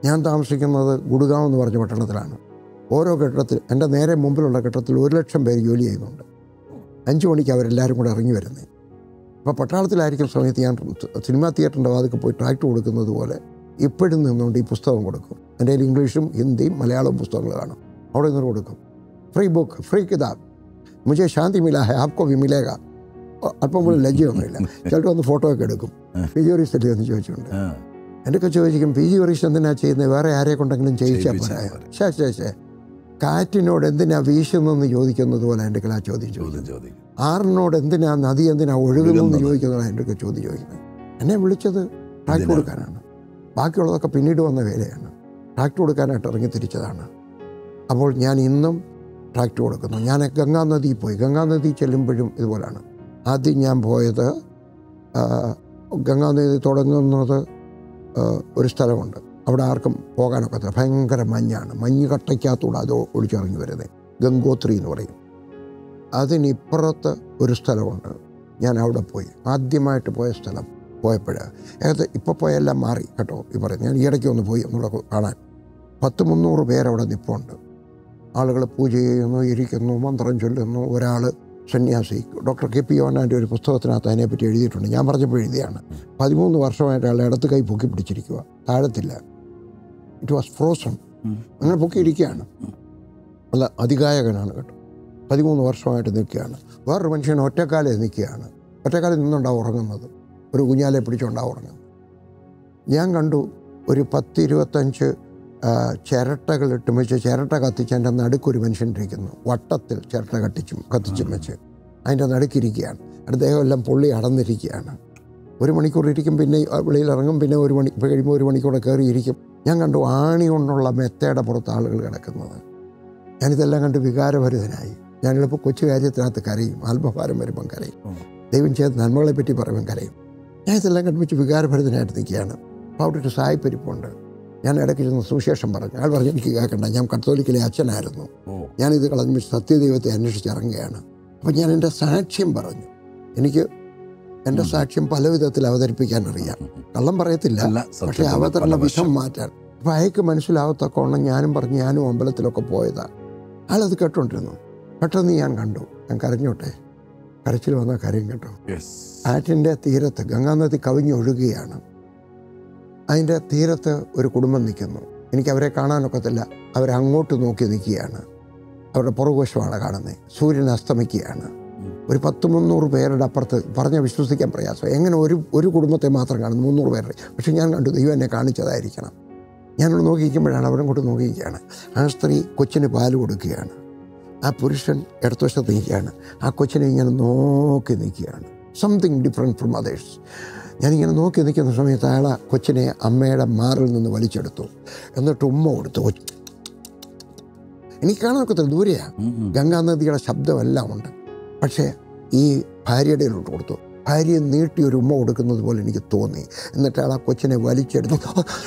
[SPEAKER 2] ഞാൻ താമസിക്കുന്നത് ഗുഡ്ഗാവ് എന്ന് പറഞ്ഞ പട്ടണത്തിലാണ് ഓരോ കെട്ടിടത്തിൽ എൻ്റെ നേരെ മുമ്പിലുള്ള കെട്ടിടത്തിൽ ഒരു ലക്ഷം പേര് ജോലി ചെയ്യുന്നുണ്ട് അഞ്ച് മണിക്ക് അവരെല്ലാവരും കൂടെ ഇറങ്ങി വരുന്നത് അപ്പോൾ പട്ടാളത്തിലായിരിക്കുന്ന സമയത്ത് ഞാൻ സിനിമാ തിയേറ്ററിൻ്റെ വാതിക്ക് പോയി ട്രാക്ട് കൊടുക്കുന്നത് പോലെ ഇപ്പോഴും നിന്നുകൊണ്ട് ഈ പുസ്തകം കൊടുക്കും എൻ്റെ കയ്യിൽ ഇംഗ്ലീഷും ഹിന്ദിയും മലയാളവും പുസ്തകങ്ങൾ കാണും അവിടെ നിന്ന് കൊടുക്കും ഫ്രീ ബുക്ക് ഫ്രീ കിതാബ് മുझे ശാന്തി മില ഹെ ആപ്കോ വി മിലേഗ അല്പം പോലും ലജ്ജയൊന്നുമില്ല ചിലർ വന്ന് ഫോട്ടോ ഒക്കെ എടുക്കും പി ജി ഒറീസ് അല്ലേ എന്ന് ചോദിച്ചുകൊണ്ട്
[SPEAKER 1] ആ,
[SPEAKER 2] എന്നൊക്കെ ചോദിക്കും പി ജി ഒറീസ് എന്തിനാ ചെയ്യുന്നത് വേറെ ആരെ കൊണ്ടെങ്കിലും ചെയ്യിച്ചാൽ
[SPEAKER 1] ചെയ്യിപ്പിച്ചാൽ
[SPEAKER 2] പോരായോ
[SPEAKER 1] പോരെ.
[SPEAKER 2] ശേ ശേ ശേ കാറ്റിനോട് എന്തിനാ വീശുന്നെന്ന് ചോദിക്കുന്നത് പോലെ എൻ്റെ ആ ചോദ്യം ചോദിക്കും
[SPEAKER 1] ചോദ്യം ചോദിക്കും
[SPEAKER 2] ആറിനോട് എന്തിനാ നദി എന്തിനാ ഒഴുകുന്നെന്ന്
[SPEAKER 1] ഒഴുകുന്നത്.
[SPEAKER 2] ചോദിക്കുന്നതാണ് എൻ്റെ ഒക്കെ ചോദ്യം ചോദിക്കുന്നത് എന്നെ വിളിച്ചത് ട്രാക്ട്
[SPEAKER 1] എന്തിനാ?
[SPEAKER 2] കൊടുക്കാനാണ് ബാക്കിയുള്ളതൊക്കെ പിന്നീട് വന്ന വേലയാണ് ട്രാക്ട് കൊടുക്കാനായിട്ട് ഇറങ്ങി തിരിച്ചതാണ് അപ്പോൾ ഞാൻ ഇന്നും ട്രാക്ട് കൊടുക്കുന്നു ഞാൻ ഗംഗാ നദിയിൽ പോയി ഗംഗാ നദി ചെല്ലുമ്പോഴും ഇതുപോലാണ് ആദ്യം ഞാൻ പോയത് ആ, ഗംഗാ നദി തുടങ്ങുന്നത് ആ, ഒരു സ്ഥലമുണ്ട് അവിടെ ആർക്കും പോകാനൊക്കത്തില്ല ഭയങ്കര മഞ്ഞാണ് മഞ്ഞ് കട്ടയ്ക്കകത്തൂടെ അത് ഒളിച്ചിറങ്ങി വരുന്നത് ഗംഗോത്രി എന്ന് പറയും അതിനിപ്പുറത്ത് ഒരു സ്ഥലമുണ്ട് ഞാൻ അവിടെ പോയി ആദ്യമായിട്ട് പോയ സ്ഥലം പോയപ്പോൾ ഏകദേശം ഇപ്പോൾ പോയെല്ലാം മാറി കേട്ടോ ഈ പറയുന്നത് ഞാൻ ഈ ഇടയ്ക്ക് ഒന്ന് പോയി ഒന്നുകൂടെ കാണാൻ പത്ത് മുന്നൂറ് പേരവിടെ നിൽപ്പുണ്ട് ആളുകൾ പൂജ ചെയ്യുന്നു ഇരിക്കുന്നു മന്ത്രം ചൊല്ലുന്നു ഒരാൾ സന്യാസി ഡോക്ടർ കെ പി യോനാൻ്റെ ഒരു പുസ്തകത്തിനകത്ത് അതിനെപ്പറ്റി എഴുതിയിട്ടുണ്ട് ഞാൻ പറഞ്ഞപ്പോൾ എഴുതിയാണ് പതിമൂന്ന് വർഷമായിട്ട് അയാൾ ഇടത്ത് കൈ പൊക്കി പിടിച്ചിരിക്കുക താഴത്തില്ല ഇറ്റ് വാസ് ഫ്രോസൺ
[SPEAKER 1] ഉം.
[SPEAKER 2] അങ്ങനെ പൊക്കിയിരിക്കുകയാണ് അല്ല അതികായകനാണ് കേട്ടോ പതിമൂന്ന് വർഷമായിട്ട് നിൽക്കുകയാണ് വേറൊരു മനുഷ്യൻ ഒറ്റക്കാലെ നിൽക്കുകയാണ് ഒറ്റക്കാലിൽ നിന്നുണ്ടാവും ഉറങ്ങുന്നത് ഒരു കുഞ്ഞാലെ പിടിച്ചുണ്ടാവും ഉറങ്ങുന്നത് ഞാൻ കണ്ടു ഒരു പത്തിരുപത്തഞ്ച് ആ, ചിരട്ടകളിട്ട് വെച്ച് ചിരട്ട കത്തിച്ച് എൻ്റെ നടുക്കൊരു മനുഷ്യനിരിക്കുന്നു വട്ടത്തിൽ ചിരട്ട കത്തിച്ചും കത്തിച്ചും വെച്ച് അതിൻ്റെ നടുക്കിരിക്കുകയാണ് അവിടെ ദേഹം എല്ലാം പൊള്ളി അടന്നിരിക്കുകയാണ് ഒരു മണിക്കൂർ ഇരിക്കും പിന്നെ വെളിയിൽ ഇറങ്ങും പിന്നെ ഒരു മണി ഇപ്പോൾ കഴിയുമ്പോൾ ഒരു മണിക്കൂടെ കയറിയിരിക്കും ഞാൻ കണ്ടു ആണി കൊണ്ടുള്ള മെത്തയുടെ പുറത്ത് ആളുകൾ കിടക്കുന്നത് ഞാനിതെല്ലാം കണ്ട് വികാരഭരിതനായി ഞാനിപ്പോൾ കൊച്ചു കാര്യത്തിനകത്ത് കരയും ആത്മഭാരം വരുമ്പം കരയും
[SPEAKER 1] ഉം.
[SPEAKER 2] ദൈവം ചെയ്ത നന്മകളെ പറ്റി പറയുമ്പം കരയും ഞാൻ ഇതെല്ലാം കണ്ടുപിടിച്ച് വികാരഭരിതനായിട്ട് നിൽക്കുകയാണ് അപ്പോൾ അവിടെ ഒരു സായിപ്പരിപ്പുണ്ട് ഞാൻ ഇടയ്ക്ക് ചെന്ന് സുവിശേഷം പറഞ്ഞു അയാൾ പറഞ്ഞു എനിക്ക് കേൾക്കണ്ട ഞാൻ കത്തോലിക്കലെ അച്ഛനായിരുന്നു
[SPEAKER 1] ഓ
[SPEAKER 2] ഞാനിത് കളഞ്ഞ് സത്യദൈവത്തെ അന്വേഷിച്ച് ഇറങ്ങുകയാണ് അപ്പം ഞാൻ എൻ്റെ സാക്ഷ്യം പറഞ്ഞു എനിക്ക് എൻ്റെ
[SPEAKER 1] ഉം.
[SPEAKER 2] സാക്ഷ്യം പല വിധത്തിൽ അവതരിപ്പിക്കാൻ അറിയാം കള്ളം പറയത്തില്ല
[SPEAKER 1] അല്ല
[SPEAKER 2] പക്ഷേ
[SPEAKER 1] സത്യത്തിന്റെ
[SPEAKER 2] അവതരണ
[SPEAKER 1] പല
[SPEAKER 2] വിധം
[SPEAKER 1] വശം.
[SPEAKER 2] മാറ്റാൻ അപ്പം അയക്ക് മനസ്സിലാവത്തക്കോണം ഞാനും പറഞ്ഞ് ഞാനും അമ്പലത്തിലൊക്കെ പോയതാണ് അയാളത് കേട്ടോണ്ടിരുന്നു പെട്ടെന്ന് ഞാൻ കണ്ടു ഞാൻ കരഞ്ഞോട്ടെ കരച്ചിൽ വന്ന കാര്യം കേട്ടോ
[SPEAKER 1] Yes.
[SPEAKER 2] ആറ്റിൻ്റെ തീരത്ത് ഗംഗാനദി കവിഞ്ഞൊഴുകുകയാണ് അതിൻ്റെ തീരത്ത് ഒരു കുടുംബം നിൽക്കുന്നു എനിക്ക് അവരെ കാണാനൊക്കത്തില്ല അവരങ്ങോട്ട് നോക്കി നിൽക്കുകയാണ് അവരുടെ പുറകുവശമാണ് കാണുന്നത് സൂര്യൻ അസ്തമിക്കുകയാണ് ഒരു പത്ത് മുന്നൂറ് പേരുടെ അപ്പുറത്ത് പറഞ്ഞ വിശ്വസിക്കാൻ പ്രയാസം എങ്ങനെ ഒരു ഒരു കുടുംബത്തെ മാത്രം കാണുന്നു മുന്നൂറ് പേരുടെ പക്ഷെ ഞാൻ കണ്ടു ദൈവം എന്നെ കാണിച്ചതായിരിക്കണം ഞാനോട് നോക്കിയിരിക്കുമ്പോഴാണ് അവിടെ കൊണ്ട് നോക്കിയിരിക്കുകയാണ് ആ സ്ത്രീ കൊച്ചിന് പാല് കൊടുക്കുകയാണ് ആ പുരുഷൻ ഇടതുവശത്ത് നിൽക്കുകയാണ് ആ കൊച്ചിനെ ഇങ്ങനെ നോക്കി നിൽക്കുകയാണ് സംതിങ് ഡിഫറെൻറ്റ് ഫ്രം അതേഴ്സ് ഞാനിങ്ങനെ നോക്കി നിൽക്കുന്ന സമയത്ത് അയാൾ ആ കൊച്ചിനെ അമ്മയുടെ മാറിൽ നിന്ന് വലിച്ചെടുത്തു എന്നിട്ട് ഉമ്മ കൊടുത്തു കൊച്ച് എനിക്ക് കാണാനൊക്കത്തില്ല ദൂരെയാണ്
[SPEAKER 1] ഉം, ഉം.
[SPEAKER 2] ഗംഗാനദിയുടെ ശബ്ദമെല്ലാം ഉണ്ട് പക്ഷേ ഈ ഭാര്യയുടെ കയ്യിലോട്ട് കൊടുത്തു ഭാര്യയെ നീട്ടി ഒരു ഉമ്മ കൊടുക്കുന്നത് പോലെ എനിക്ക് തോന്നി എന്നിട്ട് അയാൾ ആ കൊച്ചിനെ വലിച്ചെടുത്തു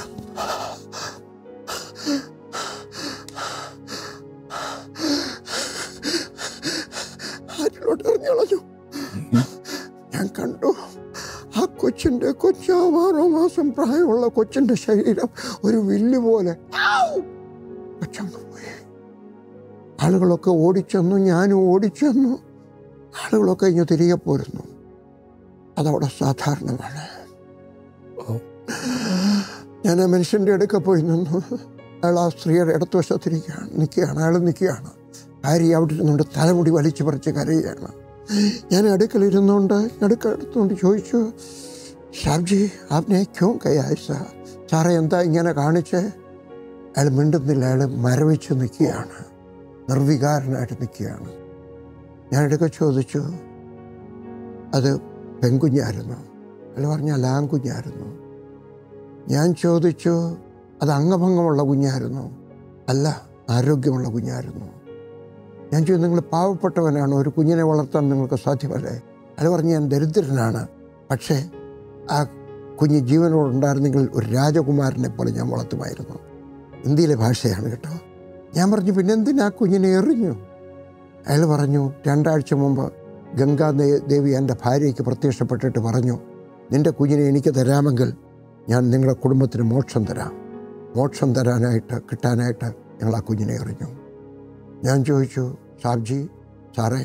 [SPEAKER 2] ആറ്റിലോട്ട് എറിഞ്ഞു കളഞ്ഞു ഞാൻ കണ്ടു ആ കൊച്ചിൻ്റെ കൊച്ചാവാറോ മാസം പ്രായമുള്ള കൊച്ചിൻ്റെ ശരീരം ഒരു വില്ല് പോലെ കൊച്ചങ്ങ് പോയി ആളുകളൊക്കെ ഓടിച്ചെന്നു ഞാനും ഓടിച്ചെന്നു ആളുകളൊക്കെ ഇങ്ങ് തിരികെ പോരുന്നു അതവിടെ സാധാരണമാണ്
[SPEAKER 1] ഓ.
[SPEAKER 2] ഞാൻ ആ മനുഷ്യൻ്റെ അടുക്ക പോയി നിന്നു അയാൾ ആ സ്ത്രീയുടെ ഇടത്തുവശത്തിരിക്കുകയാണ് നിൽക്കുകയാണ് അയാൾ നിൽക്കുകയാണ് ഭാര്യ അവിടെ ഇരുന്നുകൊണ്ട് തലമുടി വലിച്ചു പറിച്ച് കരയുകയാണ് ഞാൻ അടുക്കലിരുന്നുകൊണ്ട് അടുക്കടുത്തുകൊണ്ട് ചോദിച്ചു ഷാബ്ജി ആപ്നെ ക്യോ കയ്യാഴ്ച സാറേ എന്താ ഇങ്ങനെ കാണിച്ചേ അയാൾ മിണ്ടുന്നില്ല അയാൾ മരവിച്ച് നിൽക്കുകയാണ് നിർവികാരനായിട്ട് നിൽക്കുകയാണ് ഞാൻ ഇടയ്ക്ക് ചോദിച്ചു അത് പെൺകുഞ്ഞായിരുന്നു അയാൾ പറഞ്ഞ ലാങ്കുഞ്ഞായിരുന്നു ഞാൻ ചോദിച്ചു അത് അംഗഭംഗമുള്ള കുഞ്ഞായിരുന്നു അല്ല ആരോഗ്യമുള്ള കുഞ്ഞായിരുന്നു ഞാൻ ചോദിച്ചു നിങ്ങൾ പാവപ്പെട്ടവനാണ് ഒരു കുഞ്ഞിനെ വളർത്താൻ നിങ്ങൾക്ക് സാധ്യമല്ലേ അയാൾ പറഞ്ഞു ഞാൻ ദരിദ്രനാണ് പക്ഷേ ആ കുഞ്ഞ് ജീവനോടുണ്ടായിരുന്നെങ്കിൽ ഒരു രാജകുമാരനെ പോലെ ഞാൻ വളർത്തുമായിരുന്നു ഇന്ത്യയിലെ ഭാഷയാണ് കേട്ടോ ഞാൻ പറഞ്ഞു പിന്നെ എന്തിനാ കുഞ്ഞിനെ എറിഞ്ഞു അയാൾ പറഞ്ഞു രണ്ടാഴ്ച മുമ്പ് ഗംഗാ ദേ- ദേവി എൻ്റെ ഭാര്യയ്ക്ക് പ്രത്യക്ഷപ്പെട്ടിട്ട് പറഞ്ഞു നിന്റെ കുഞ്ഞിനെ എനിക്ക് തരാമെങ്കിൽ ഞാൻ നിങ്ങളുടെ കുടുംബത്തിന് മോക്ഷം തരാം മോക്ഷം തരാനായിട്ട് കിട്ടാനായിട്ട് ഞങ്ങൾ ആ കുഞ്ഞിനെ എറിഞ്ഞു ഞാൻ ചോദിച്ചു സാബ്ജി സാറേ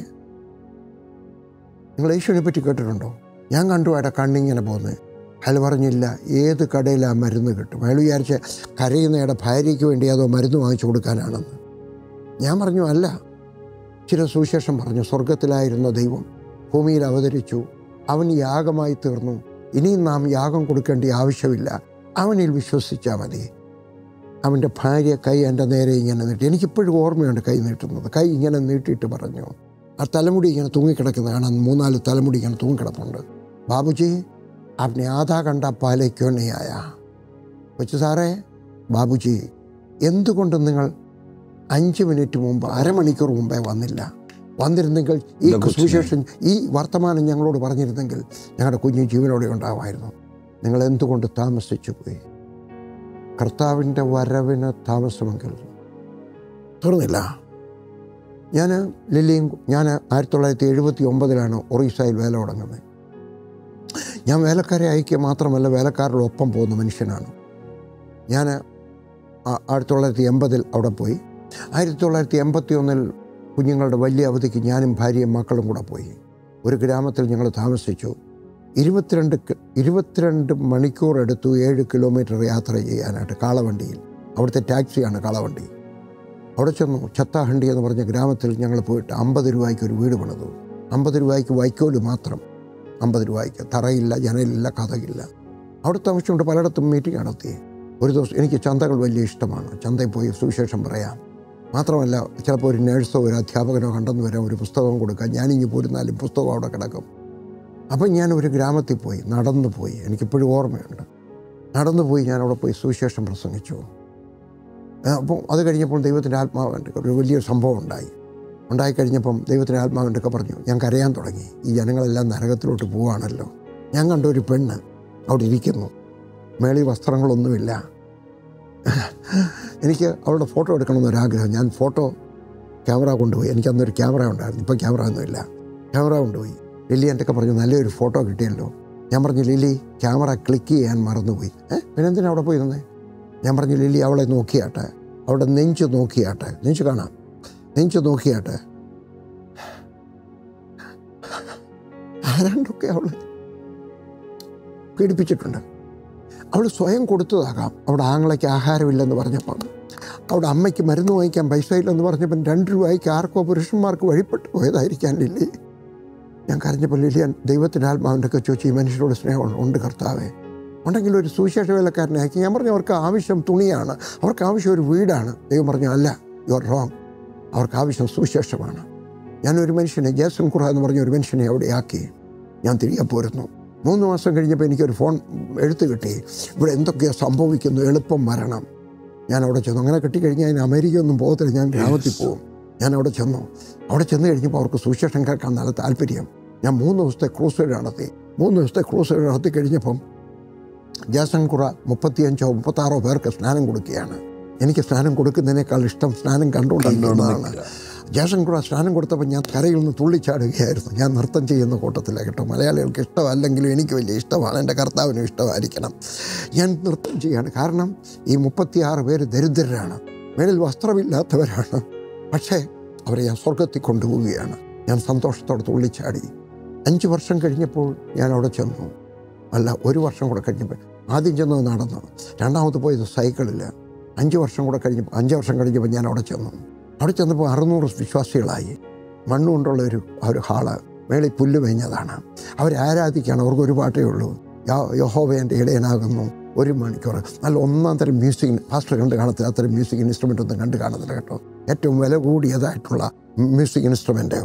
[SPEAKER 2] നിങ്ങൾ യേശുവിനെ പറ്റി കേട്ടിട്ടുണ്ടോ ഞാൻ കണ്ടു അയാളുടെ കണ്ണിങ്ങനെ പോകുന്നത് അയാൾ പറഞ്ഞില്ല ഏത് കടയിൽ ആ മരുന്ന് കിട്ടും അയാൾ വിചാരിച്ച കരയുന്നയാളുടെ ഭാര്യയ്ക്ക് വേണ്ടി അതോ മരുന്ന് വാങ്ങിച്ചു കൊടുക്കാനാണെന്ന് ഞാൻ പറഞ്ഞു അല്ല ചില സുവിശേഷം പറഞ്ഞു സ്വർഗത്തിലായിരുന്ന ദൈവം ഭൂമിയിൽ അവതരിച്ചു അവൻ യാഗമായി തീർന്നു ഇനിയും നാം യാഗം കൊടുക്കേണ്ട ആവശ്യമില്ല അവനിൽ വിശ്വസിച്ചാൽ മതി അവൻ്റെ ഭാര്യ കൈ എൻ്റെ നേരെ ഇങ്ങനെ നീട്ടി എനിക്കിപ്പോഴും ഓർമ്മയുണ്ട് കൈ നീട്ടുന്നത് കൈ ഇങ്ങനെ നീട്ടിയിട്ട് പറഞ്ഞു ആ തലമുടി ഇങ്ങനെ തൂങ്ങിക്കിടക്കുന്ന കാണാൻ മൂന്നാല് തലമുടി ഇങ്ങനെ തൂങ്ങിക്കിടപ്പുണ്ട് ബാബുജി അവനെ ആധാ കണ്ട പാലേക്കോനെയായ കൊച്ചു സാറേ ബാബുജി എന്തുകൊണ്ട് നിങ്ങൾ അഞ്ച് മിനിറ്റ് മുമ്പ് അരമണിക്കൂർ മുമ്പേ വന്നില്ല വന്നിരുന്നെങ്കിൽ ഈ
[SPEAKER 1] ഇല്ല, കൊച്ചിനെ.
[SPEAKER 2] സുവിശേഷം ഈ വർത്തമാനം ഞങ്ങളോട് പറഞ്ഞിരുന്നെങ്കിൽ ഞങ്ങളുടെ കുഞ്ഞ് ജീവനോടെ ഉണ്ടാവായിരുന്നു നിങ്ങൾ എന്തുകൊണ്ട് താമസിച്ചു പോയി കർത്താവിൻ്റെ വരവിന് താമസമെങ്കിൽ തീർന്നില്ല ഞാൻ ലില്ലിയും ഞാൻ ആയിരത്തി തൊള്ളായിരത്തി എഴുപത്തി ഒമ്പതിലാണ് ഒറീസയിൽ വേല തുടങ്ങുന്നത് ഞാൻ വേലക്കാരെ അയക്കുക മാത്രമല്ല വേലക്കാരുടെ ഒപ്പം പോകുന്ന മനുഷ്യനാണ് ഞാൻ ആ- ആയിരത്തി തൊള്ളായിരത്തി എൺപതിൽ അവിടെ പോയി ആയിരത്തി തൊള്ളായിരത്തി എൺപത്തി ഒന്നിൽ കുഞ്ഞുങ്ങളുടെ വലിയ അവധിക്ക് ഞാനും ഭാര്യയും മക്കളും കൂടെ പോയി ഒരു ഗ്രാമത്തിൽ ഞങ്ങൾ താമസിച്ചു ഇരുപത്തിരണ്ട് കി- ഇരുപത്തിരണ്ട് മണിക്കൂർ എടുത്തു ഏഴ് കിലോമീറ്റർ യാത്ര ചെയ്യാനായിട്ട് കാളവണ്ടിയിൽ അവിടുത്തെ ടാക്സിയാണ് കാളവണ്ടി അവിടെ ചെന്നു ചത്താഹണ്ടി എന്ന് പറഞ്ഞ ഗ്രാമത്തിൽ ഞങ്ങൾ പോയിട്ട് അമ്പത് രൂപയ്ക്ക് ഒരു വീട് പണിതു അമ്പത് രൂപയ്ക്ക് വൈക്കോല് മാത്രം അമ്പത് രൂപയ്ക്ക് തറയില്ല ജനലില്ല കഥയില്ല അവിടെ താമസിച്ചുകൊണ്ട് പലയിടത്തും മീറ്റിംഗ് നടത്തി ഒരു ദിവസം എനിക്ക് ചന്തകൾ വലിയ ഇഷ്ടമാണ് ചന്തയിൽ പോയി സുവിശേഷം പറയാം മാത്രമല്ല ചിലപ്പോൾ ഒരു നേഴ്സോ ഒരു അധ്യാപകനോ കണ്ടെന്ന് വരാം ഒരു പുസ്തകം കൊടുക്കാം ഞാനിങ്ങി പോരുന്നാലും പുസ്തകം അവിടെ കിടക്കും അപ്പം ഞാൻ ഒരു ഗ്രാമത്തിൽ പോയി നടന്നു പോയി എനിക്കിപ്പോഴും ഓർമ്മയുണ്ട് നടന്നു പോയി ഞാൻ അവിടെ പോയി സുവിശേഷം പ്രസംഗിച്ചു അപ്പോൾ അത് കഴിഞ്ഞപ്പോൾ ദൈവത്തിൻ്റെ ആത്മാവിൻ്റെ ഒരു വലിയൊരു സംഭവം ഉണ്ടായി ഉണ്ടായി കഴിഞ്ഞപ്പം ദൈവത്തിൻ്റെ ആത്മാവിൻ്റെ ഒക്കെ പറഞ്ഞു ഞാൻ കരയാൻ തുടങ്ങി ഈ ജനങ്ങളെല്ലാം നരകത്തിലോട്ട് പോവാണല്ലോ ഞാൻ കണ്ട ഒരു പെണ്ണ് അവിടെ ഇരിക്കുന്നു മേളി വസ്ത്രങ്ങളൊന്നുമില്ല എനിക്ക് അവളുടെ ഫോട്ടോ എടുക്കണമെന്നൊരാഗ്രഹം ഞാൻ ഫോട്ടോ ക്യാമറ കൊണ്ടുപോയി എനിക്ക് അന്നൊരു ക്യാമറ ഉണ്ടായിരുന്നു ഇപ്പം ക്യാമറ ഒന്നുമില്ല ക്യാമറ കൊണ്ടുപോയി ലില്ലി എൻ്റെ ഒക്കെ പറഞ്ഞു നല്ലൊരു ഫോട്ടോ കിട്ടിയല്ലോ ഞാൻ പറഞ്ഞു ലില്ലി ക്യാമറ ക്ലിക്ക് ചെയ്യാൻ മറന്നുപോയി ഏ പിന്നെ എന്തിനാ അവിടെ പോയി നിന്നേ ഞാൻ പറഞ്ഞു ലില്ലി അവളെ നോക്കിയാട്ടെ അവിടെ നെഞ്ച് നോക്കിയാട്ടെ നെഞ്ച് കാണാം നെഞ്ച് നോക്കിയാട്ടെ ആരാണ്ടൊക്കെ അവളെ പീഡിപ്പിച്ചിട്ടുണ്ട് അവൾ സ്വയം കൊടുത്തതാകാം അവിടെ ആങ്ങളയ്ക്ക് ആഹാരമില്ലെന്ന് പറഞ്ഞപ്പം അവിടെ അമ്മയ്ക്ക് മരുന്ന് വാങ്ങിക്കാൻ പൈസ ഇല്ലെന്ന് പറഞ്ഞപ്പം രണ്ട് രൂപയ്ക്ക് ആർക്കോ പുരുഷന്മാർക്ക് വഴിപ്പെട്ട് പോയതായിരിക്കാൻ ലില്ലി ഞാൻ കരഞ്ഞപ്പോൾ ലില്ലിയാൻ ദൈവത്തിൻ്റെ ആത്മാവിൻ്റെ ഒക്കെ ചോദിച്ചു ഈ മനുഷ്യരോട് സ്നേഹമുണ്ട് ഉണ്ട് കർത്താവേ ഉണ്ടെങ്കിൽ ഒരു സുവിശേഷ വേലക്കാരനെ അയക്കി ഞാൻ പറഞ്ഞു അവർക്ക് ആവശ്യം തുണിയാണ് അവർക്ക് ആവശ്യം ഒരു വീടാണ് ദൈവം പറഞ്ഞു അല്ല യു ആർ റോങ് അവർക്ക് ആവശ്യം സുവിശേഷമാണ് ഞാനൊരു മനുഷ്യനെ ജേസൺ കുറ എന്ന് പറഞ്ഞ ഒരു മനുഷ്യനെ അവിടെ ആക്കി ഞാൻ തിരികെ പോരുന്നു മൂന്ന് മാസം കഴിഞ്ഞപ്പോൾ എനിക്കൊരു ഫോൺ എഴുത്ത് കിട്ടി ഇവിടെ എന്തൊക്കെയോ സംഭവിക്കുന്നു എളുപ്പം മരണം ഞാൻ അവിടെ ചെന്നു അങ്ങനെ കിട്ടിക്കഴിഞ്ഞാൽ ഞാൻ അമേരിക്ക ഒന്നും പോകത്തില്ല ഞാൻ ഗ്രാമത്തിൽ പോകും ഞാൻ അവിടെ ചെന്നു അവിടെ ചെന്ന് കഴിഞ്ഞപ്പോൾ അവർക്ക് സുവിശേഷം കേൾക്കാൻ നല്ല താല്പര്യം ഞാൻ മൂന്ന് ദിവസത്തെ ക്രൂസ് നടത്തി മൂന്ന് ദിവസത്തെ ക്രൂസ് നടത്തി കഴിഞ്ഞപ്പം ജാസൻ കുറ മുപ്പത്തിയഞ്ചോ മുപ്പത്താറോ പേർക്ക് സ്നാനം കൊടുക്കുകയാണ് എനിക്ക് സ്നാനം കൊടുക്കുന്നതിനേക്കാൾ ഇഷ്ടം സ്നാനം കണ്ടുകൊണ്ടിരിക്കുന്നതാണ് ജാസൻ കുറ സ്നാനം കൊടുത്തപ്പോൾ ഞാൻ കരയിൽ നിന്ന് തുള്ളിച്ചാടുകയായിരുന്നു ഞാൻ നൃത്തം ചെയ്യുന്ന കൂട്ടത്തിലാണ് കേട്ടോ മലയാളികൾക്ക് ഇഷ്ടമല്ലെങ്കിലും എനിക്ക് വലിയ ഇഷ്ടമാണ് എൻ്റെ കർത്താവിനും ഇഷ്ടമായിരിക്കണം ഞാൻ നൃത്തം ചെയ്യാണ് കാരണം ഈ മുപ്പത്തിയാറ് പേര് ദരിദ്രരാണ് മേളിൽ വസ്ത്രമില്ലാത്തവരാണ് പക്ഷേ അവരെ ഞാൻ സ്വർഗത്തിൽ കൊണ്ടുപോവുകയാണ് ഞാൻ സന്തോഷത്തോടെ തുള്ളിച്ചാടി അഞ്ച് വർഷം കഴിഞ്ഞപ്പോൾ ഞാൻ അവിടെ ചെന്നു അല്ല ഒരു വർഷം കൂടെ കഴിഞ്ഞപ്പോൾ ആദ്യം ചെന്നത് നടന്നു രണ്ടാമത് പോയത് സൈക്കിളിൽ അഞ്ച് വർഷം കൂടെ കഴിഞ്ഞപ്പോൾ അഞ്ച് വർഷം കഴിഞ്ഞപ്പോൾ ഞാൻ അവിടെ ചെന്നു അവിടെ ചെന്നപ്പോൾ അറുന്നൂറ് വിശ്വാസികളായി മണ്ണുകൊണ്ടുള്ള ഒരു ആ ഒരു ഹാള് മേളിൽ പുല്ല് മേഞ്ഞതാണ് അവരെ ആരാധിക്കുകയാണ് അവർക്ക് ഒരു പാട്ടേ ഉള്ളൂ യാ- യഹോവ എൻ്റെ ഇടയനാകുന്നു ഒരു മണിക്കൂർ നല്ല ഒന്നാം തരം മ്യൂസിക് ഫാസ്റ്റർ കണ്ട് കാണത്തില്ല അത്തരം മ്യൂസിക് ഇൻസ്ട്രുമെൻ്റ് ഒന്നും കണ്ട് കാണത്തില്ല കേട്ടോ ഏറ്റവും വില കൂടിയതായിട്ടുള്ള മ്യൂസിക് ഇൻസ്ട്രുമെൻ്റ്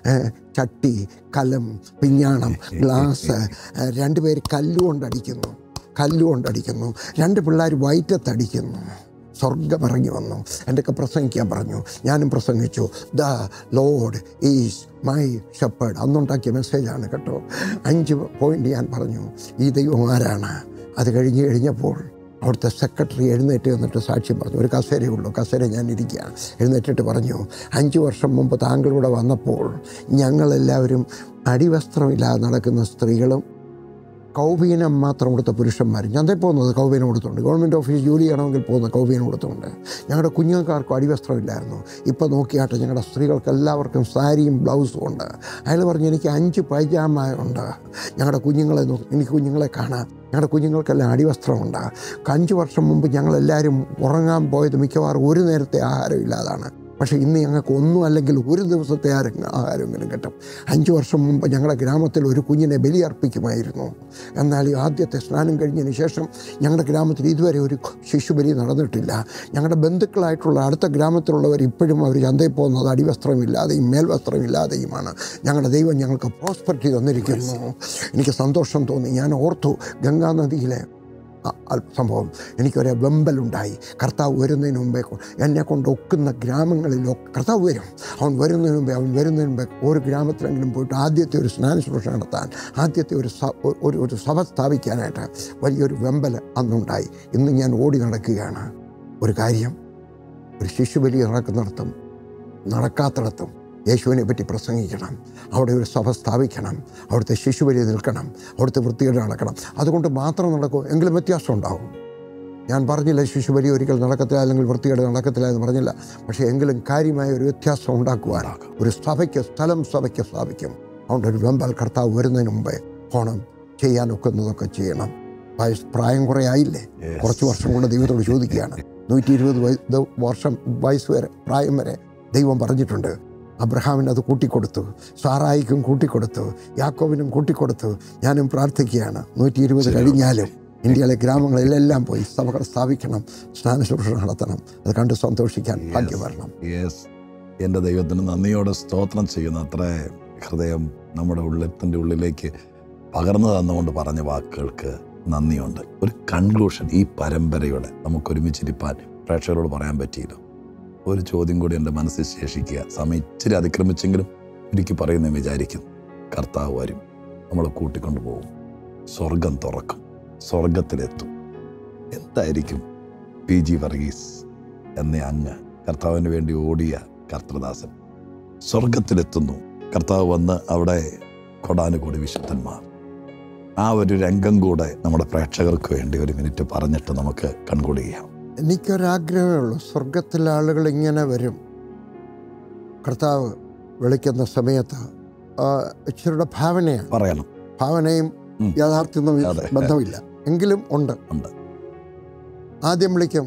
[SPEAKER 2] ചട്ടി കലം പിഞ്ഞാണം ഗ്ലാസ് ഏഹ്, രണ്ടുപേര് കല്ലുകൊണ്ടടിക്കുന്നു കല്ലുകൊണ്ടടിക്കുന്നു രണ്ട് പിള്ളേർ വയറ്റത്തടിക്കുന്നു സ്വർഗം ഇറങ്ങി വന്നു എൻ്റെയൊക്കെ പ്രസംഗിക്കാൻ പറഞ്ഞു ഞാനും പ്രസംഗിച്ചു the Lord is my shepherd അന്നുണ്ടാക്കിയ മെസ്സേജാണ് കേട്ടോ അഞ്ച് പോയിന്റ് ഞാൻ പറഞ്ഞു ഈ ദൈവം ആരാണ് അത് കഴിഞ്ഞ് കഴിഞ്ഞപ്പോൾ അവിടുത്തെ സെക്രട്ടറി എഴുന്നേറ്റ് വന്നിട്ട് സാക്ഷ്യം പറഞ്ഞു ഒരു കസേരയേ ഉള്ളൂ കസേര ഞാൻ ഇരിക്കുകയാണ് എഴുന്നേറ്റിട്ട് പറഞ്ഞു അഞ്ച് വർഷം മുമ്പ് താങ്കളിവിടെ വന്നപ്പോൾ ഞങ്ങളെല്ലാവരും അടിവസ്ത്രമില്ലാതെ നടക്കുന്ന സ്ത്രീകളും കൗബീനം മാത്രം കൊടുത്ത പുരുഷന്മാർ ചന്തയിൽ പോകുന്നത് കൗബീനം കൊടുത്തുണ്ട് ഗവൺമെൻറ് ഓഫീസ് ജോലി ചെയ്യണമെങ്കിൽ പോകുന്ന കൗബീനം കൊടുത്തുണ്ട് ഞങ്ങളുടെ കുഞ്ഞുങ്ങൾക്കാർക്കും അടിവസ്ത്രമില്ലായിരുന്നു ഇപ്പോൾ നോക്കിയാട്ടെ ഞങ്ങളുടെ സ്ത്രീകൾക്ക് എല്ലാവർക്കും സാരിയും ബ്ലൗസും ഉണ്ട് അയാൾ പറഞ്ഞു എനിക്ക് അഞ്ച് പൈജാമ ഉണ്ട് ഞങ്ങളുടെ കുഞ്ഞുങ്ങളെ നോക്കി എനിക്ക് കുഞ്ഞുങ്ങളെ കാണാം ഞങ്ങളുടെ കുഞ്ഞുങ്ങൾക്കെല്ലാം അടിവസ്ത്രമുണ്ട് അഞ്ച് വർഷം മുമ്പ് ഞങ്ങളെല്ലാവരും ഉറങ്ങാൻ പോയത് മിക്കവാറും ഒരു നേരത്തെ ആഹാരം ഇല്ലാതാണ് പക്ഷേ ഇന്ന് ഞങ്ങൾക്ക് ഒന്നും അല്ലെങ്കിൽ ഒരു ദിവസത്തെ ആരും ആഹാരമെങ്കിലും കിട്ടും അഞ്ച് വർഷം മുമ്പ് ഞങ്ങളുടെ ഗ്രാമത്തിൽ ഒരു കുഞ്ഞിനെ ബലിയർപ്പിക്കുമായിരുന്നു എന്നാൽ ഈ ആദ്യത്തെ സ്നാനം കഴിഞ്ഞതിന് ശേഷം ഞങ്ങളുടെ ഗ്രാമത്തിൽ ഇതുവരെ ഒരു ശിശുബലി നടന്നിട്ടില്ല ഞങ്ങളുടെ ബന്ധുക്കളായിട്ടുള്ള അടുത്ത ഗ്രാമത്തിലുള്ളവർ ഇപ്പോഴും അവർ ചന്തയിൽ പോകുന്നത് അടിവസ്ത്രമില്ലാതെയും മേൽവസ്ത്രമില്ലാതെയുമാണ് ഞങ്ങളുടെ ദൈവം ഞങ്ങൾക്ക് പ്രോസ്പെറിറ്റി തന്നിരിക്കുന്നു എനിക്ക് സന്തോഷം തോന്നി ഞാൻ ഓർത്തു ഗംഗാ നദിയിലെ അ- അൽ- സംഭവം എനിക്കൊരു വെമ്പലുണ്ടായി കർത്താവ് വരുന്നതിന് മുമ്പേ കൊ- എന്നെ കൊണ്ട് ഒക്കുന്ന ഗ്രാമങ്ങളിലൊക്കെ കർത്താവ് വരും അവൻ വരുന്നതിന് മുമ്പേ അവൻ വരുന്നതിന് മുമ്പേ ഒരു ഗ്രാമത്തിലെങ്കിലും പോയിട്ട് ആദ്യത്തെ ഒരു സ്നാന ശുശ്രൂഷ നടത്താൻ ആദ്യത്തെ ഒരു സ- ഒരു ഒരു സഭ സ്ഥാപിക്കാനായിട്ട് വലിയൊരു വെമ്പൽ അന്നുണ്ടായി ഇന്ന് ഞാൻ ഓടി നടക്കുകയാണ് ഒരു കാര്യം ഒരു ശിശുബലി നടക്കുന്നിടത്തും നടക്കാത്തിടത്തും യേശുവിനെ പറ്റി പ്രസംഗിക്കണം അവിടെ ഒരു സഭ സ്ഥാപിക്കണം അവിടുത്തെ ശിശുബലി നിൽക്കണം അവിടുത്തെ വൃത്തികേട് നടക്കണം അതുകൊണ്ട് മാത്രം നടക്കും എങ്കിലും വ്യത്യാസം ഉണ്ടാവും ഞാൻ പറഞ്ഞില്ല ശിശുബലി ഒരിക്കൽ നടക്കത്തില്ല അല്ലെങ്കിൽ വൃത്തികേട് നടക്കത്തില്ല എന്ന് പറഞ്ഞില്ല പക്ഷേ എങ്കിലും കാര്യമായ ഒരു വ്യത്യാസം ഉണ്ടാക്കുവാൻ ഒരു സഭയ്ക്ക് സ്ഥലം സഭയ്ക്ക് സ്ഥാപിക്കും അതുകൊണ്ട് ഒരു വെമ്പൽ കർത്താവ് വരുന്നതിന് മുമ്പേ ഓണം ചെയ്യാൻ ഒക്കുന്നതൊക്കെ ചെയ്യണം വയസ്സ് പ്രായം കുറേ ആയില്ലേ
[SPEAKER 1] Yes.
[SPEAKER 2] കുറച്ച് വർഷം കൊണ്ട് ദൈവത്തോട് ചോദിക്കുകയാണ് നൂറ്റി ഇരുപത് വയ- ദ- വർഷം വയസ്സ് വരെ പ്രായം വരെ ദൈവം പറഞ്ഞിട്ടുണ്ട് അബ്രഹാമിന് അത് കൂട്ടിക്കൊടുത്തു സാറായിക്കും കൂട്ടിക്കൊടുത്തു യാക്കോവിനും കൂട്ടിക്കൊടുത്തു ഞാനും പ്രാർത്ഥിക്കുകയാണ് നൂറ്റി ഇരുപത് കഴിഞ്ഞാലും ഇന്ത്യയിലെ ഗ്രാമങ്ങളിലെല്ലാം പോയി സഭകൾ സ്ഥാപിക്കണം സ്നാന ശുശ്രൂഷ നടത്തണം അത് കണ്ട് സന്തോഷിക്കാൻ ഭാഗ്യം വരണം
[SPEAKER 1] യെസ് എൻ്റെ ദൈവത്തിന് നന്ദിയോടെ സ്തോത്രം ചെയ്യുന്ന അത്ര ഹൃദയം നമ്മുടെ ഉള്ളത്തിൻ്റെ ഉള്ളിലേക്ക് പകർന്നു തന്നുകൊണ്ട് പറഞ്ഞ വാക്കുകൾക്ക് നന്ദിയുണ്ട് ഒരു കൺക്ലൂഷൻ ഈ പരമ്പരയുടെ നമുക്ക് ഒരുമിച്ചിരിപ്പാൻ പ്രേക്ഷകരോട് പറയാൻ പറ്റിയില്ല ഒരു ചോദ്യം കൂടി എൻ്റെ മനസ്സിൽ ശേഷിക്കുക സമയം ഇച്ചിരി അതിക്രമിച്ചെങ്കിലും ഒരിക്കൽ പറയുന്ന വിചാരിക്കും കർത്താവ് വരും നമ്മൾ കൂട്ടിക്കൊണ്ടു പോകും സ്വർഗം തുറക്കും സ്വർഗത്തിലെത്തും എന്തായിരിക്കും പി ജി വർഗീസ് എന്ന അങ്ങ് കർത്താവിന് വേണ്ടി ഓടിയ കർത്തൃദാസൻ സ്വർഗത്തിലെത്തുന്നു കർത്താവ് വന്ന് അവിടെ കൊടാനുകൂടി വിശുദ്ധന്മാർ ആ ഒരു രംഗം കൂടെ നമ്മുടെ പ്രേക്ഷകർക്ക് വേണ്ടി ഒരു മിനിറ്റ് പറഞ്ഞിട്ട് നമുക്ക് കൺക്ലൂഡ് ചെയ്യാം
[SPEAKER 2] എനിക്കൊരാഗ്രഹമേ ഉള്ളൂ സ്വർഗത്തിലെ ആളുകൾ ഇങ്ങനെ വരും കർത്താവ് വിളിക്കുന്ന സമയത്ത് ആ, ഇച്ചിരിയുടെ ഭാവനയാണ്
[SPEAKER 1] പറയണം
[SPEAKER 2] ഭാവനയും
[SPEAKER 1] ഉം.
[SPEAKER 2] യാഥാർത്ഥ്യവും
[SPEAKER 1] അതെ.
[SPEAKER 2] ബന്ധമില്ല എങ്കിലും ഉണ്ട്
[SPEAKER 1] ഉണ്ട്.
[SPEAKER 2] ആദ്യം വിളിക്കും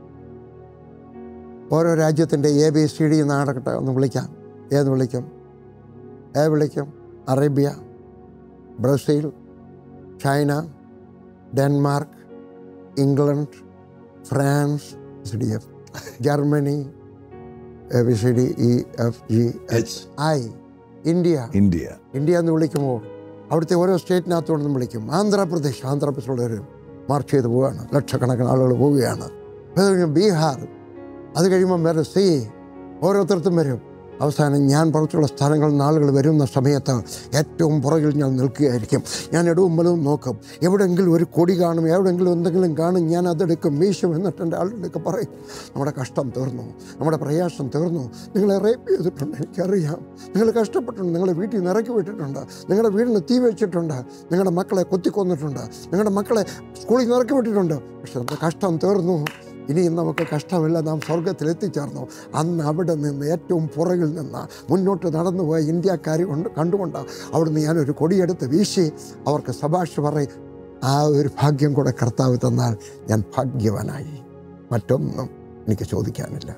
[SPEAKER 2] ഓരോ രാജ്യത്തിൻ്റെ എ ബി സി ഡി നാടകട്ടെ ഒന്ന് വിളിക്കാം ഏത് വിളിക്കും എ വിളിക്കും Arabia Brazil China Denmark England France C D F Germany A B C D E F G H I India
[SPEAKER 1] India
[SPEAKER 2] India എന്ന് വിളിക്കുമ്പോൾ അവിടുത്തെ ഓരോ സ്റ്റേറ്റിനകത്തുകൊണ്ടും വിളിക്കും ആന്ധ്രാപ്രദേശ് ആന്ധ്രാപ്രദേശുള്ളവർ മാർച്ച് ചെയ്ത് പോവുകയാണ് ലക്ഷക്കണക്കിന് ആളുകൾ പോവുകയാണ് അത് കഴിഞ്ഞ് ബീഹാർ അത് കഴിയുമ്പം വേറെ സി ഓരോരുത്തർക്കും വരും അവസാനം ഞാൻ പുറത്തുള്ള സ്ഥലങ്ങളിൽ നിന്ന് ആളുകൾ വരുന്ന സമയത്ത് ഏറ്റവും പുറകിൽ ഞാൻ നിൽക്കുകയായിരിക്കും ഞാൻ ഇടവും വലവും നോക്കും എവിടെയെങ്കിലും ഒരു കൊടി കാണും എവിടെയെങ്കിലും എന്തെങ്കിലും കാണും ഞാൻ അതെടുക്കും വീശും എന്നിട്ട് എൻ്റെ ആളുകളൊക്കെ പറയും നമ്മുടെ കഷ്ടം തീർന്നു നമ്മുടെ പ്രയാസം തീർന്നു നിങ്ങളെ റേപ്പ് ചെയ്തിട്ടുണ്ട് എനിക്കറിയാം നിങ്ങൾ കഷ്ടപ്പെട്ടിട്ടുണ്ട് നിങ്ങളെ വീട്ടിൽ നിന്ന് ഇറക്കി വിട്ടിട്ടുണ്ട് നിങ്ങളുടെ വീടിന് തീ വെച്ചിട്ടുണ്ട് നിങ്ങളുടെ മക്കളെ കൊത്തിക്കൊന്നിട്ടുണ്ട് നിങ്ങളുടെ മക്കളെ സ്കൂളിൽ നിന്ന് ഇറക്കി വിട്ടിട്ടുണ്ട് പക്ഷെ നമ്മുടെ കഷ്ടം തീർന്നു ഇനിയും നമുക്ക് കഷ്ടമില്ല നാം സ്വർഗത്തിൽ എത്തിച്ചേർന്നു അന്ന് അവിടെ നിന്ന് ഏറ്റവും പുറകിൽ നിന്ന് മുന്നോട്ട് നടന്നുപോയ ഇന്ത്യക്കാരെ കൊണ്ട് കണ്ടുകൊണ്ട് അവിടുന്ന് ഞാനൊരു കൊടിയെടുത്ത് വീശി അവർക്ക് സഭാഷ് പറയും ആ ഒരു ഭാഗ്യം കൂടെ കർത്താവ് തന്നാൽ ഞാൻ ഭാഗ്യവാനായി മറ്റൊന്നും എനിക്ക് ചോദിക്കാനില്ല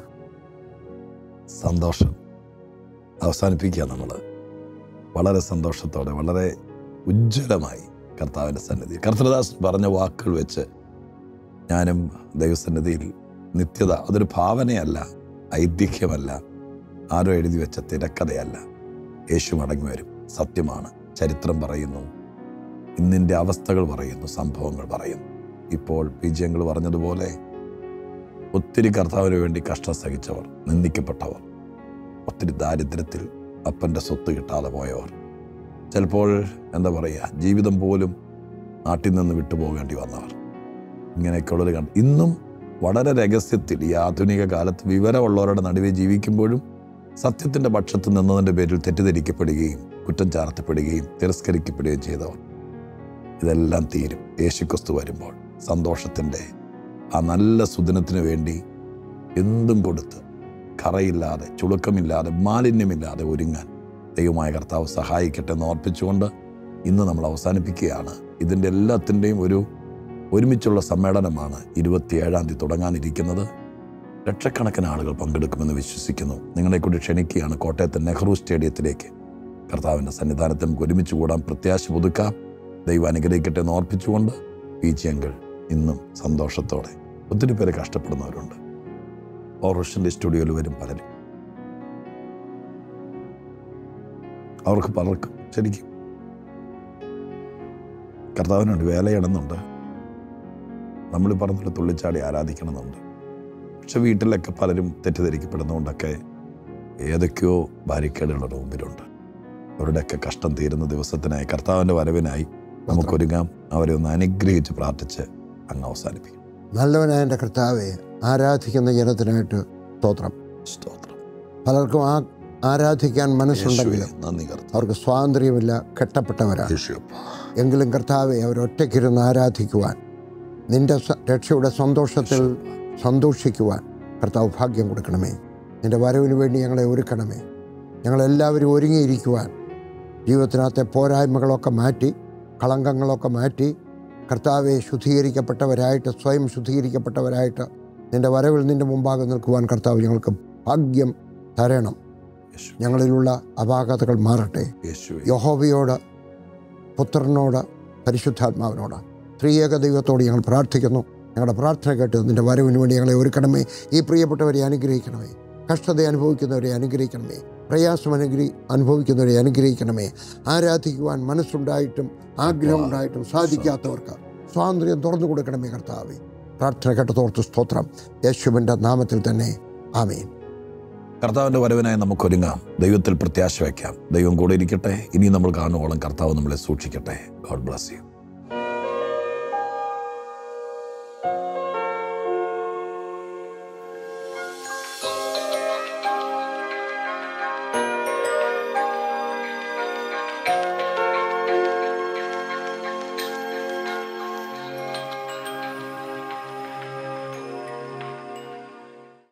[SPEAKER 1] സന്തോഷം അവസാനിപ്പിക്കുക നമ്മൾ വളരെ സന്തോഷത്തോടെ വളരെ ഉജ്ജ്വലമായി കർത്താവിൻ്റെ സന്നിധി കർത്തൃദാസ് പറഞ്ഞ വാക്കുകൾ വെച്ച് ഞാനും ദൈവസന്നിധിയിൽ നിത്യത അതൊരു ഭാവനയല്ല ഐതിഹ്യമല്ല ആരോ എഴുതി വെച്ച തിരക്കഥയല്ല യേശു മടങ്ങി വരും സത്യമാണ് ചരിത്രം പറയുന്നു ഇന്നിൻ്റെ അവസ്ഥകൾ പറയുന്നു സംഭവങ്ങൾ പറയുന്നു ഇപ്പോൾ വിജയങ്ങൾ പറഞ്ഞതുപോലെ ഒത്തിരി കർത്താവിന് വേണ്ടി കഷ്ടം സഹിച്ചവർ നിന്ദിക്കപ്പെട്ടവർ ഒത്തിരി ദാരിദ്ര്യത്തിൽ അപ്പൻ്റെ സ്വത്ത് കിട്ടാതെ പോയവർ ചിലപ്പോൾ എന്താ പറയുക ജീവിതം പോലും നാട്ടിൽ നിന്ന് വിട്ടുപോകേണ്ടി വന്നവർ ഇങ്ങനെയൊക്കെയുള്ളൊരു കണ്ട് ഇന്നും വളരെ രഹസ്യത്തിൽ ഈ ആധുനിക കാലത്ത് വിവരമുള്ളവരുടെ നടുവെ ജീവിക്കുമ്പോഴും സത്യത്തിൻ്റെ പക്ഷത്ത് നിന്നതിൻ്റെ പേരിൽ തെറ്റിദ്ധരിക്കപ്പെടുകയും കുറ്റം ചാർത്തപ്പെടുകയും തിരസ്കരിക്കപ്പെടുകയും ചെയ്തവർ ഇതെല്ലാം തീരും യേശുക്രിസ്തു വരുമ്പോൾ സന്തോഷത്തിൻ്റെ ആ നല്ല സുദിനത്തിന് വേണ്ടി എന്തും കൊടുത്ത് കറയില്ലാതെ ചുളുക്കമില്ലാതെ മാലിന്യമില്ലാതെ ഒരുങ്ങാൻ ദൈവമായ കർത്താവ് സഹായിക്കട്ടെ എന്ന് ഓർപ്പിച്ചുകൊണ്ട് ഇന്ന് നമ്മൾ അവസാനിപ്പിക്കുകയാണ് ഇതിൻ്റെ എല്ലാത്തിൻ്റെയും ഒരു ഒരുമിച്ചുള്ള സമ്മേളനമാണ് ഇരുപത്തിയേഴാം തീയതി തുടങ്ങാനിരിക്കുന്നത് ലക്ഷക്കണക്കിന് ആളുകൾ പങ്കെടുക്കുമെന്ന് വിശ്വസിക്കുന്നു നിങ്ങളെക്കൂടി ക്ഷണിക്കുകയാണ് കോട്ടയത്തെ നെഹ്റു സ്റ്റേഡിയത്തിലേക്ക് കർത്താവിൻ്റെ സന്നിധാനത്തിൽ നമുക്ക് ഒരുമിച്ച് കൂടാൻ പ്രത്യാശ പുതുക്കാം ദൈവം അനുഗ്രഹിക്കട്ടെ എന്ന് ഓർപ്പിച്ചുകൊണ്ട് പി ജി അങ്കിൾ ഇന്നും സന്തോഷത്തോടെ ഒത്തിരി പേര് കഷ്ടപ്പെടുന്നവരുണ്ട് ഓറോഷൻ്റെ സ്റ്റുഡിയോയിൽ വരും പലരും അവർക്ക് പലർക്കും ശരിക്കും കർത്താവിനുണ്ട് വേലയിടുന്നുണ്ട് നമ്മൾ പറഞ്ഞിട്ട് തുള്ളിച്ചാടി ആരാധിക്കണമെന്നുണ്ട് പക്ഷെ വീട്ടിലൊക്കെ പലരും തെറ്റിദ്ധരിക്കപ്പെടുന്നതുകൊണ്ടൊക്കെ ഏതൊക്കെയോ ബാരിക്കേഡുകളുടെ മുമ്പിലുണ്ട് അവരുടെയൊക്കെ കഷ്ടം തീരുന്ന ദിവസത്തിനായി കർത്താവിൻ്റെ വരവിനായി നമുക്കൊരുങ്ങാം അവരെ ഒന്ന് അനുഗ്രഹിച്ച് പ്രാർത്ഥിച്ച് അങ്ങ് അവസാനിപ്പിക്കും
[SPEAKER 2] നല്ലവനായ എൻ്റെ കർത്താവെ ആരാധിക്കുന്ന ജനത്തിനായിട്ട് സ്തോത്രം
[SPEAKER 1] സ്തോത്രം
[SPEAKER 2] പലർക്കും ആ ആരാധിക്കാൻ
[SPEAKER 1] യേശുവേ,
[SPEAKER 2] മനസ്സുണ്ടെങ്കിലും
[SPEAKER 1] നന്ദി കർത്താവ്
[SPEAKER 2] അവർക്ക് സ്വാതന്ത്ര്യമില്ല കെട്ടപ്പെട്ടവരാണ്
[SPEAKER 1] യേശുവപ്പ.
[SPEAKER 2] എങ്കിലും കർത്താവെ അവരൊറ്റയ്ക്കിരുന്ന് ആരാധിക്കുവാൻ നിന്റെ സ- രക്ഷയുടെ സന്തോഷത്തിൽ സന്തോഷിക്കുവാൻ കർത്താവ് ഭാഗ്യം കൊടുക്കണമേ നിന്റെ വരവിന് വേണ്ടി ഞങ്ങളെ ഒരുക്കണമേ ഞങ്ങളെല്ലാവരും ഒരുങ്ങിയിരിക്കുവാൻ ജീവിതത്തിനകത്തെ പോരായ്മകളൊക്കെ മാറ്റി കളങ്കങ്ങളൊക്കെ മാറ്റി കർത്താവെ ശുദ്ധീകരിക്കപ്പെട്ടവരായിട്ട് സ്വയം ശുദ്ധീകരിക്കപ്പെട്ടവരായിട്ട് നിന്റെ വരവിൽ നിന്റെ മുമ്പാകെ നിൽക്കുവാൻ കർത്താവ് ഞങ്ങൾക്ക് ഭാഗ്യം തരണം
[SPEAKER 1] യേശു
[SPEAKER 2] ഞങ്ങളിലുള്ള അപാകതകൾ മാറട്ടെ
[SPEAKER 1] യേശുവേ
[SPEAKER 2] യഹോവയോട് പുത്രനോട് പരിശുദ്ധാത്മാവിനോട് ത്രിയേക ദൈവത്തോട് ഞങ്ങൾ പ്രാർത്ഥിക്കുന്നു ഞങ്ങളുടെ പ്രാർത്ഥന കേട്ട് നിന്റെ വരവിന് വേണ്ടി ഞങ്ങളെ ഒരുക്കണമേ ഈ പ്രിയപ്പെട്ടവരെ അനുഗ്രഹിക്കണമേ കഷ്ടത അനുഭവിക്കുന്നവരെ അനുഗ്രഹിക്കണമേ പ്രയാസം അനുഗ്രഹി അനുഭവിക്കുന്നവരെ അനുഗ്രഹിക്കണമേ ആരാധിക്കുവാൻ മനസ്സുണ്ടായിട്ടും ആഗ്രഹമുണ്ടായിട്ടും സാധിക്കാത്തവർക്ക് സ്വാതന്ത്ര്യം തുറന്നു കൊടുക്കണമേ കർത്താവേ പ്രാർത്ഥന കേട്ടതോർത്ത് സ്തോത്രം യേശുവിൻ്റെ നാമത്തിൽ തന്നെ ആമേൻ
[SPEAKER 1] കർത്താവിൻ്റെ വരവിനായി നമുക്കൊരുങ്ങാം ദൈവത്തിൽ പ്രത്യാശ വയ്ക്കാം ദൈവം കൂടെ ഇരിക്കട്ടെ ഇനി നമ്മൾ കാണുവോളം കർത്താവ് നമ്മളെ സൂക്ഷിക്കട്ടെ ഗോഡ് ബ്ലസ് യു